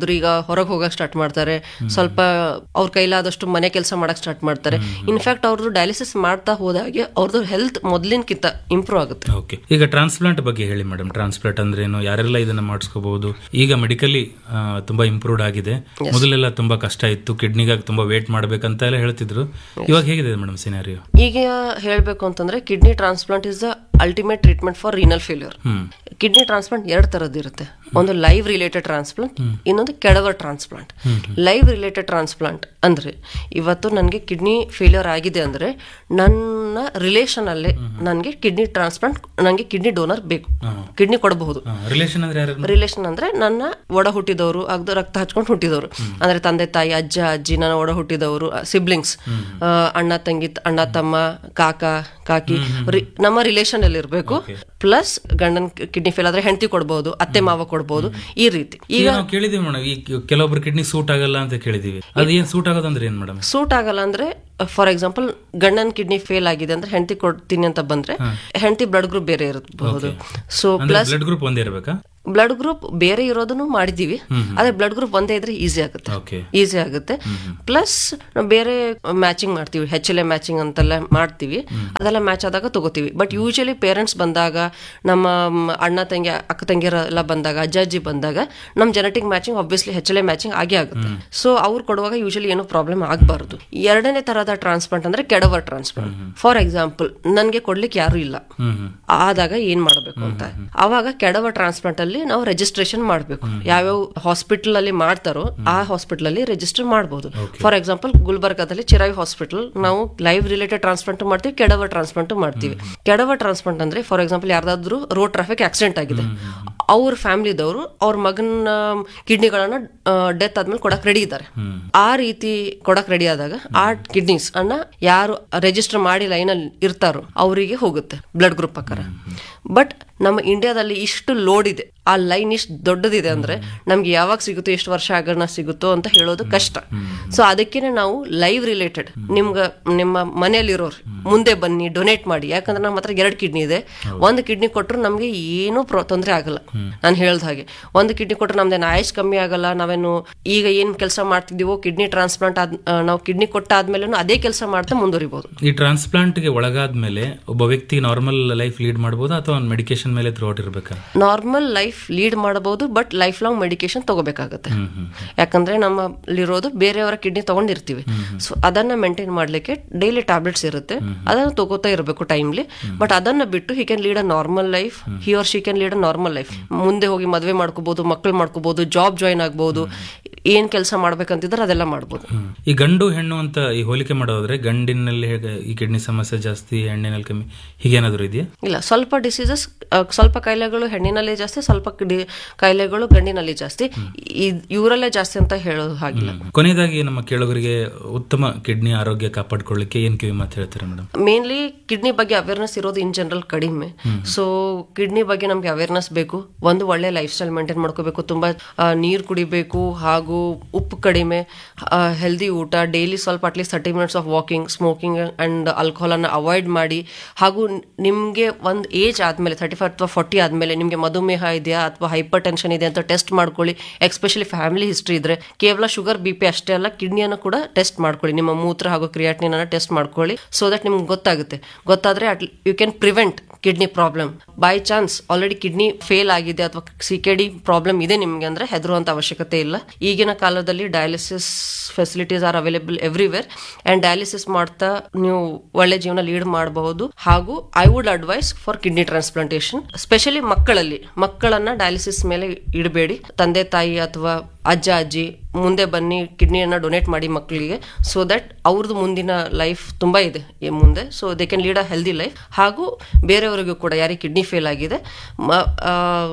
ಕೆಲವೊಬ್ರು ಈಗ ಹೊರಗೆ ಹೋಗಕ್ ಸ್ಟಾರ್ಟ್ ಮಾಡ್ತಾರೆ ಸ್ವಲ್ಪ ಅವ್ರ ಕೈಲಾದಷ್ಟು ಮನೆ ಕೆಲಸ ಮಾಡಕ್ ಸ್ಟಾರ್ಟ್ ಮಾಡ್ತಾರೆ ಇನ್ಫ್ಯಾಕ್ಟ್ ಅವ್ರದ್ದು ಡಯಾಲಿಸಿಸ್ ಮಾಡ್ತಾ ಹೋದಾಗೆ ಅವ್ರದ್ದು ಹೆಲ್ತ್ ಮೊದ್ಲಿನ್ಕಿಂತ ಇಂಪ್ರೂವ್ ಆಗುತ್ತೆ ಓಕೆ ಈಗ ಟ್ರಾನ್ಸ್ಪ್ಲಾಂಟ್ ಬಗ್ಗೆ ಹೇಳಿ ಮೇಡಮ್ ಟ್ರಾನ್ಸ್ಪ್ಲಾಂಟ್ ಅಂದ್ರೆ ಏನು ಯಾರೆಲ್ಲ ಇದನ್ನ ಮಾಡಿಸ್ಕೋಬಹುದು ಈಗ ಮೆಡಿಕಲಿ ತುಂಬಾ ಇಂಪ್ರೂವ್ಡ್ ಆಗಿದೆ ಮೊದಲೆಲ್ಲ ತುಂಬಾ ಕಷ್ಟ ಇತ್ತು ಕಿಡ್ನಿಗಾಗಿ ತುಂಬಾ ವೇಟ್ ಮಾಡ್ಬೇಕಂತ ಎಲ್ಲ ಹೇಳ್ತಿದ್ರು ಇವಾಗ ಹೇಗಿದೆ ಮೇಡಮ್ ಸಿನಾರಿಯೋ ಈಗ ಹೇಳ್ಬೇಕು ಅಂತಂದ್ರೆ kidney transplant is the ultimate treatment for renal failure hmm kidney transplant ಎರಡು ತರದ್ದು ಇರುತ್ತೆ ಒಂದು ಲೈವ್ ರಿಲೇಟೆಡ್ ಟ್ರಾನ್ಸ್ಪ್ಲಾಂಟ್ ಇನ್ನೊಂದು cadaver transplant live related transplant ಅಂದ್ರೆ ಇವತ್ತು ನನಗೆ ಕಿಡ್ನಿ ಫೇಲ್ಯೂರ್ ಆಗಿದೆ ಅಂದ್ರೆ ನನ್ನ ರಿಲೇಷನ್ ಅಲ್ಲೇ ನನಗೆ ಕಿಡ್ನಿ ಟ್ರಾನ್ಸ್ಪ್ಲಾಂಟ್ ನನಗೆ ಕಿಡ್ನಿ ಡೋನರ್ ಬೇಕು ಕಿಡ್ನಿ ಕೊಡಬಹುದು ರಿಲೇಷನ್ ಅಂದ್ರೆ ಯಾರು ರಿಲೇಷನ್ ಅಂದ್ರೆ ನನ್ನ ಒಡ ಹುಟ್ಟಿದವರು ಅಗ್ದು ರಕ್ತ ಹಚ್ಕೊಂಡು ಹುಟ್ಟಿದವರು ಅಂದ್ರೆ ತಂದೆ ತಾಯಿ ಅಜ್ಜ ಅಜ್ಜಿ ನನ್ನ ಒಡ ಹುಟ್ಟಿದವರು ಸಿಬ್ಲಿಂಗ್ಸ್ ಅಣ್ಣ ತಂಗಿ ಅಣ್ಣ ತಮ್ಮ ಕಾಕ ಕಾಕಿ ರಿ- ನಮ್ಮ ರಿಲೇಷನ್ ಅಲ್ಲಿ ಇರಬೇಕು ಪ್ಲಸ್ ಗಂಡನ್ ಕಿಡ್ನಿ ಫೇಲ್ ಆದ್ರೆ ಹೆಂಡತಿ ಕೊಡ್ಬೋದು ಅತ್ತೆ ಮಾವ ಕೊಡ್ಬೋದು ಈ ರೀತಿ ಈಗ ನಾವು ಕೇಳಿದೀವಿ ಮೇಡಮ್ ಈ ಕೆಲವೊಬ್ರು ಕಿಡ್ನಿ ಸೂಟ್ ಆಗಲ್ಲ ಅಂತ ಕೇಳಿದೀವಿ ಅದು ಏನ್ ಸೂಟ್ ಆಗೋದಂದ್ರೆ ಏನ್ ಮೇಡಮ್ ಸೂಟ್ ಆಗಲ್ಲ ಅಂದ್ರೆ ಫಾರ್ ಎಕ್ಸಾಂಪಲ್ ಗಂಡನ್ ಕಿಡ್ನಿ ಫೇಲ್ ಆಗಿದೆ ಅಂದ್ರೆ ಹೆಂಡತಿ ಕೊಡ್ತೀನಿ ಅಂತ ಬಂದ್ರೆ ಹೆಂಡತಿ ಬ್ಲಡ್ ಗ್ರೂಪ್ ಬೇರೆ ಇರಬಹುದು ಸೊ ಅಂದ್ರೆ ಪ್ಲಸ್ ಬ್ಲಡ್ ಗ್ರೂಪ್ ಒಂದೇ ಇರಬೇಕಾ ಬ್ಲಡ್ ಗ್ರೂಪ್ ಬೇರೆ ಇರೋದನ್ನು ಮಾಡಿದೀವಿ ಆದ್ರೆ ಬ್ಲಡ್ ಗ್ರೂಪ್ ಒಂದೇ ಇದ್ರೆ ಈಸಿ ಆಗುತ್ತೆ ಓಕೆ ಈಸಿ ಆಗುತ್ತೆ ಪ್ಲಸ್ ಬೇರೆ ಮ್ಯಾಚಿಂಗ್ ಮಾಡ್ತೀವಿ ಹೆಚ್ ಎಲ್ ಎ ಮ್ಯಾಚಿಂಗ್ ಅಂತೆಲ್ಲ ಮಾಡ್ತೀವಿ ಅದೆಲ್ಲ ಮ್ಯಾಚ್ ಆದಾಗ ತಗೋತೀವಿ ಬಟ್ ಯೂಶಲಿ ಪೇರೆಂಟ್ಸ್ ಬಂದಾಗ ನಮ್ಮ ಮ್, ಅಣ್ಣ ತಂಗಿ ಅಕ್ಕ ತಂಗಿಯರ ಎಲ್ಲ ಬಂದಾಗ ಅಜ್ಜ ಅಜ್ಜಿ ಬಂದಾಗ ನಮ್ಮ genetic matching obviously H L A matching ಆಗೇ ಆಗುತ್ತೆ ಸೊ ಅವ್ರು ಕೊಡುವಾಗ ಯೂಶಲಿ ಏನು ಪ್ರಾಬ್ಲಮ್ ಆಗಬಾರ್ದು ಎರಡನೇ ತರಹದ ಟ್ರಾನ್ಸ್ಪ್ಲಾಂಟ್ ಅಂದ್ರೆ ಕೆಡವರ್ ಟ್ರಾನ್ಸ್ಪ್ಲಾಂಟ್ ಫಾರ್ ಎಕ್ಸಾಂಪಲ್ ನನಗೆ ಕೊಡ್ಲಿಕ್ಕೆ ಯಾರು ಇಲ್ಲ ಹ್ಮ್ ಹ್ಮ್ ಆದಾಗ ಏನ್ ಮಾಡಬೇಕು ಅಂತ ಅವಾಗ ಕೆಡವ ಟ್ರಾನ್ಸ್ಪ್ಲಾಂಟ್ ಅಲ್ಲಿ ನಾವು ರಿಜಿಸ್ಟ್ರೇಷನ್ ಮಾಡಬೇಕು ಯಾವ್ಯಾವ ಹಾಸ್ಪಿಟಲ್ ಅಲ್ಲಿ ಮಾಡ್ತಾರೋ ಆ ಹಾಸ್ಪಿಟಲ್ ಅಲ್ಲಿ ರಿಜಿಸ್ಟರ್ ಮಾಡಬಹುದು ಫಾರ್ ಎಕ್ಸಾಂಪಲ್ ಗುಲ್ಬರ್ಗಾದಲ್ಲಿ ಚಿರಾಯಿ ಹಾಸ್ಪಿಟಲ್ ನಾವು ಲೈವ್ ರಿಲೇಟೆಡ್ ಟ್ರಾನ್ಸ್ಪ್ಲಾಂಟ್ ಮಾಡ್ತೀವಿ ಕೆಡವ ಟ್ರಾನ್ಸ್ಪ್ಲಾಂಟ್ ಮಾಡ್ತೀವಿ ಕೆಡವ ಟ್ರಾನ್ಸ್ಪ್ಲಾಂಟ್ ಅಂದ್ರೆ ಫಾರ್ ಎಕ್ಸಾಂಪಲ್ ಯಾರ್ದಾದ್ರು ರೋಡ್ ಟ್ರಾಫಿಕ್ ಆಕ್ಸಿಡೆಂಟ್ ಆಗಿದೆ ಅವ್ರ ಫ್ಯಾಮಿಲಿದವರು ಅವ್ರ ಮಗನ ಕಿಡ್ನಿಗಳನ್ನ ಡೆತ್ ಆದ್ಮೇಲೆ ಕೊಡಕ್ ರೆಡಿ ಇದ್ದಾರೆ ಆ ರೀತಿ ಕೊಡಕ್ ರೆಡಿ ಆದಾಗ ಆ ಕಿಡ್ನೀಸ್ ಅನ್ನ ಯಾರು ರಿಜಿಸ್ಟರ್ ಮಾಡಿ ಲೈನ್ ಅಲ್ಲಿ ಇರ್ತಾರೋ ಅವರಿಗೆ ಹೋಗುತ್ತೆ ಬ್ಲಡ್ ಗ್ರೂಪ್ ಪ್ರಕಾರ ಬಟ್ ನಮ್ಮ ಇಂಡಿಯಾದಲ್ಲಿ ಇಷ್ಟು ಲೋಡ್ ಇದೆ ಆ ಲೈನ್ ಇಷ್ಟು ದೊಡ್ಡದಿದೆ ಅಂದ್ರೆ ನಮ್ಗೆ ಯಾವಾಗ ಸಿಗುತ್ತೋ ಎಷ್ಟು ವರ್ಷ ಆಗೋಣ ಸಿಗುತ್ತೋ ಅಂತ ಹೇಳೋದು ಕಷ್ಟ ಸೊ ಅದಕ್ಕೇನೆ ನಾವು ಲೈವ್ ರಿಲೇಟೆಡ್ ನಿಮ್ಗ ನಿಮ್ಮ ಮನೆಯಲ್ಲಿರೋರು ಮುಂದೆ ಬನ್ನಿ ಡೊನೇಟ್ ಮಾಡಿ ಯಾಕಂದ್ರೆ ನಮ್ಮ ಹತ್ರ ಎರಡು ಕಿಡ್ನಿ ಇದೆ ಒಂದು ಕಿಡ್ನಿ ಕೊಟ್ಟರು ನಮ್ಗೆ ಏನೂ ಪ್ರ ತೊಂದರೆ ಆಗಲ್ಲ ನಾನು ಹೇಳ್ದ ಹಾಗೆ ಒಂದು ಕಿಡ್ನಿ ಕೊಟ್ಟರೆ ನಮ್ದೇನು ಆಯುಷ್ ಕಮ್ಮಿ ಆಗಲ್ಲ ನಾವೇನು ಈಗ ಏನ್ ಕೆಲಸ ಮಾಡ್ತಿದೀವೋ ಕಿಡ್ನಿ ಟ್ರಾನ್ಸ್ಪ್ಲಾಂಟ್ ಆದ್ ಆ, ನಾವು ಕಿಡ್ನಿ ಕೊಟ್ಟಾದ್ಮೇಲೆ ಅದೇ ಕೆಲಸ ಮಾಡ್ತಾ ಮುಂದುವರಿಬಹುದು ಈ ಟ್ರಾನ್ಸ್ಪ್ಲಾಂಟ್ ಗೆ ಒಳಗಾದ್ಮೇಲೆ ಒಬ್ಬ ವ್ಯಕ್ತಿ ನಾರ್ಮಲ್ ಲೈಫ್ ಲೀಡ್ ಮಾಡಬಹುದಾ ಅಥವಾ ಒಂದು ಮೆಡಿಕೇಶನ್ ಮೇಲೆ ಥ್ರೋಟ್ ಇರ್ಬೇಕಾ ನಾರ್ಮಲ್ ಲೈಫ್ ಲೀಡ್ ಮಾಡಬಹುದು ಬಟ್ ಲೈಫ್ ಲಾಂಗ್ ಮೆಡಿಕೇಶನ್ ತಗೋಬೇಕಾಗುತ್ತೆ ಹ್ಮ್ ಹ್ಮ್ ಯಾಕಂದ್ರೆ ನಮ್ಮಲ್ಲಿರೋದು ಬೇರೆಯವರ ಕಿಡ್ನಿ ತಗೊಂಡಿರ್ತೀವಿ ಸೊ ಅದನ್ನ ಮೇಂಟೈನ್ ಮಾಡ್ಲಿಕ್ಕೆ ಡೈಲಿ ಟ್ಯಾಬ್ಲೆಟ್ಸ್ ಇರುತ್ತೆ ಅದನ್ನ ತಗೋತಾ ಇರಬೇಕು ಟೈಮ್ಲಿ ಬಟ್ ಅದನ್ನ ಬಿಟ್ಟು he can lead a normal life he or she can lead a normal life ಮುಂದೆ ಹೋಗಿ ಮದುವೆ ಮಾಡ್ಕೋಬಹುದು ಮಕ್ಕಳು ಮಾಡ್ಕೋಬಹುದು ಜಾಬ್ ಜಾಯಿನ್ ಆಗ್ಬಹುದು ಏನ್ ಕೆಲಸ ಮಾಡ್ಬೇಕಂತಿದ್ರೆ ಅದೆಲ್ಲ ಮಾಡ್ಬೋದು ಹ್ಮ್. ಈ ಗಂಡು ಹೆಣ್ಣು ಅಂತ ಈ ಹೋಲಿಕೆ ಮಾಡೋದ್ರೆ ಗಂಡಿನಲ್ಲಿ ಹೇಗೆ ಈ ಕಿಡ್ನಿ ಸಮಸ್ಯೆ ಜಾಸ್ತಿ ಹೆಣ್ಣಿನಲ್ಲಿ ಕಮ್ಮಿ ಹೀಗೇನಾದ್ರು ಇದೆಯಾ ಇಲ್ಲ ಸ್ವಲ್ಪ ಡಿಸೀಸಸ್ ಸ್ವಲ್ಪ ಕಾಯಿಲೆಗಳು ಹೆಣ್ಣಿನಲ್ಲಿ ಜಾಸ್ತಿ ಸ್ವಲ್ಪ ಡಿ- ಕಾಯಿಲೆಗಳು ಗಂಡಿನಲ್ಲಿ ಜಾಸ್ತಿ ಇದ್- ಇವರಲ್ಲೇ ಜಾಸ್ತಿ ಅಂತ ಹೇಳೋದು ಹಾಗಿಲ್ಲ ಕೊನೆಯದಾಗಿ ನಮ್ಮ ಕೇಳುಗರಿಗೆ ಉತ್ತಮ ಕಿಡ್ನಿ ಆರೋಗ್ಯ ಕಾಪಾಡ್ಕೊಳ್ಳಿಕ್ಕೆ ಏನ್ ಕಿವಿ ಮಾತು ಹೇಳ್ತಾರೆ ಮೇಡಮ್ ಮೇನ್ಲಿ ಕಿಡ್ನಿ ಬಗ್ಗೆ ಅವೇರ್ನೆಸ್ ಇರೋದು ಇನ್ ಜನರಲ್ ಕಡಿಮೆ ಸೊ ಕಿಡ್ನಿ ಬಗ್ಗೆ ನಮ್ಗೆ ಅವೇರ್ನೆಸ್ ಬೇಕು ಒಂದು ಒಳ್ಳೆ ಲೈಫ್ ಸ್ಟೈಲ್ ಮೇಂಟೈನ್ ಮಾಡ್ಕೋಬೇಕು ತುಂಬಾ ನೀರು ಕುಡಿಬೇಕು ಹಾಗೂ ಉಪ್ಪು ಕಡಿಮೆ ಹೆಲ್ದಿ ಊಟ ಡೈಲಿ ಸ್ವಲ್ಪ at least thirty minutes of walking smoking and alcohol ಅನ್ನ ಅವಾಯ್ಡ್ ಮಾಡಿ ಹಾಗೂ ನಿಮ್ಗೆ ಒಂದು ಏಜ್ ಆದ್ಮೇಲೆ ತರ್ಟಿ ಫೈವ್ ಅಥವಾ ಫಾರ್ಟಿ ಆದ್ಮೇಲೆ ನಿಮ್ಗೆ ಮಧುಮೇಹ ಇದೆಯಾ ಅಥವಾ ಹೈಪರ್ ಟೆನ್ಷನ್ ಇದೆ ಅಂತ ಟೆಸ್ಟ್ ಮಾಡ್ಕೊಳ್ಳಿ ಎಸ್ಪೆಷಲಿ ಫ್ಯಾಮಿಲಿ ಹಿಸ್ಟ್ರಿ ಇದ್ರೆ ಕೇವಲ ಶುಗರ್ ಬಿ ಪಿ ಅಷ್ಟೇ ಅಲ್ಲ ಕಿಡ್ನಿಯನ್ನು ಕೂಡ ಟೆಸ್ಟ್ ಮಾಡ್ಕೊಳ್ಳಿ ನಿಮ್ಮ ಮೂತ್ರ ಹಾಗೂ ಕ್ರಿಯಾಟಿನ್ ಅನ್ನ ಟೆಸ್ಟ್ ಮಾಡ್ಕೊಳ್ಳಿ ಸೊ ದಟ್ ನಿಮ್ಗೆ ಗೊತ್ತಾಗುತ್ತೆ ಗೊತ್ತಾದ್ರೆ you can prevent kidney problem by chance already kidney fail ಆಗಿದೆ ಅಥವಾ ಸಿ ಕೆ ಡಿ ಪ್ರಾಬ್ಲಮ್ ಇದೆ ನಿಮ್ಗೆ ಅಂದ್ರೆ ಹೆದರುವಂತ ಅವಶ್ಯಕತೆ ಇಲ್ಲ ಈಗಿನ ಕಾಲದಲ್ಲಿ dialysis facilities are available everywhere and dialysis ಮಾಡ್ತಾ ನೀವು ಒಳ್ಳೆ ಜೀವನ ಲೀಡ್ ಮಾಡಬಹುದು ಹಾಗೂ I would advise for kidney transplantation specially ಮಕ್ಕಳಲ್ಲಿ ಮಕ್ಕಳನ್ನ ಡಯಾಲಿಸಿಸ್ ಮೇಲೆ ಇಡಬೇಡಿ ತಂದೆ ತಾಯಿ ಅಥವಾ ಅಜ್ಜ ಅಜ್ಜಿ ಮುಂದೆ ಬನ್ನಿ ಕಿಡ್ನಿಯನ್ನ ಡೊನೇಟ್ ಮಾಡಿ ಮಕ್ಕಳಿಗೆ ಸೊ ದಟ್ ಅವ್ರದ್ದು ಮುಂದಿನ ಲೈಫ್ ತುಂಬಾ ಇದೆ ಈ ಮುಂದೆ so they can lead a healthy life ಹಾಗೂ ಬೇರೆಯವರಿಗೂ ಕೂಡ ಯಾರಿಗೆ ಕಿಡ್ನಿ ಫೇಲ್ ಆಗಿದೆ ಮ- ಆ,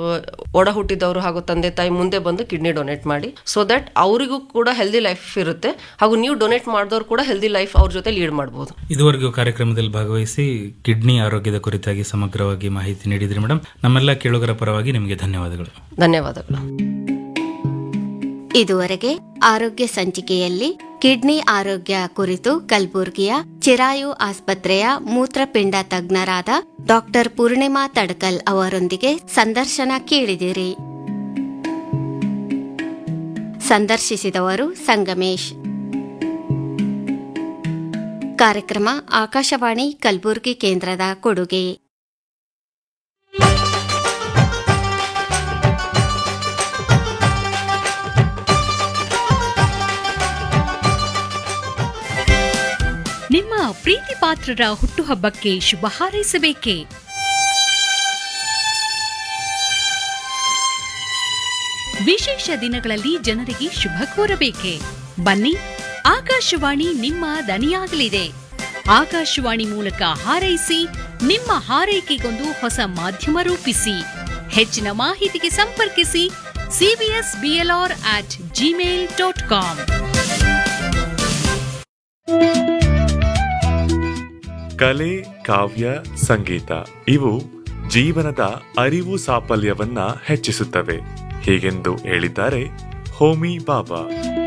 ಒಡ ಹುಟ್ಟಿದವರು ಹಾಗೂ ತಂದೆ ತಾಯಿ ಮುಂದೆ ಬಂದು ಕಿಡ್ನಿ ಡೊನೇಟ್ ಮಾಡಿ ಸೊ ದಟ್ ಅವರಿಗೂ ಕೂಡ ಹೆಲ್ದಿ ಲೈಫ್ ಇರುತ್ತೆ ಹಾಗೂ ನೀವು ಡೊನೇಟ್ ಮಾಡಿದವರು ಕೂಡ ಹೆಲ್ದಿ ಲೈಫ್ ಅವ್ರ ಜೊತೆ ಲೀಡ್ ಮಾಡಬಹುದು ಇದುವರೆಗೂ ಕಾರ್ಯಕ್ರಮದಲ್ಲಿ ಭಾಗವಹಿಸಿ ಕಿಡ್ನಿ ಆರೋಗ್ಯದ ಕುರಿತಾಗಿ ಸಮಗ್ರವಾಗಿ ಮಾಹಿತಿ ನೀಡಿದ್ರಿ ಮೇಡಮ್ ನಮ್ಮೆಲ್ಲ ಕೇಳುಗರ ಪರವಾಗಿ ನಿಮಗೆ ಧನ್ಯವಾದಗಳು ಧನ್ಯವಾದಗಳು ಇದುವರೆಗೆ ಆರೋಗ್ಯ ಸಂಚಿಕೆಯಲ್ಲಿ ಕಿಡ್ನಿ ಆರೋಗ್ಯ ಕುರಿತು ಕಲಬುರ್ಗಿಯ ಚಿರಾಯು ಆಸ್ಪತ್ರೆಯ ಮೂತ್ರಪಿಂಡ ತಜ್ಞರಾದ ಡಾಕ್ಟರ್ ಪೂರ್ಣಿಮಾ ತಡ್ಕಲ್ ಅವರೊಂದಿಗೆ ಸಂದರ್ಶನ ಕೇಳಿದಿರಿ ಸಂದರ್ಶಿಸಿದವರು ಸಂಗಮೇಶ್ ಕಾರ್ಯಕ್ರಮ ಆಕಾಶವಾಣಿ ಕಲಬುರಗಿ ಕೇಂದ್ರದ ಕೊಡುಗೆ ನಿಮ್ಮ ಪ್ರೀತಿ ಪಾತ್ರರ ಹುಟ್ಟುಹಬ್ಬಕ್ಕೆ ಶುಭ ಹಾರೈಸಬೇಕೇ ವಿಶೇಷ ದಿನಗಳಲ್ಲಿ ಜನರಿಗೆ ಶುಭ ಕೋರಬೇಕೆ ಬನ್ನಿ ಆಕಾಶವಾಣಿ ನಿಮ್ಮ ದನಿಯಾಗಲಿದೆ ಆಕಾಶವಾಣಿ ಮೂಲಕ ಹಾರೈಸಿ ನಿಮ್ಮ ಹಾರೈಕೆಗೊಂದು ಹೊಸ ಮಾಧ್ಯಮ ರೂಪಿಸಿ ಹೆಚ್ಚಿನ ಮಾಹಿತಿಗೆ ಸಂಪರ್ಕಿಸಿ CBS BLR at Gmail dot com ಕಲೆ ಕಾವ್ಯ ಸಂಗೀತ ಇವು ಜೀವನದ ಅರಿವು ಸಾಫಲ್ಯವನ್ನ ಹೆಚ್ಚಿಸುತ್ತವೆ ಹೀಗೆಂದು ಹೇಳಿದ್ದಾರೆ ಹೋಮಿ ಬಾಬಾ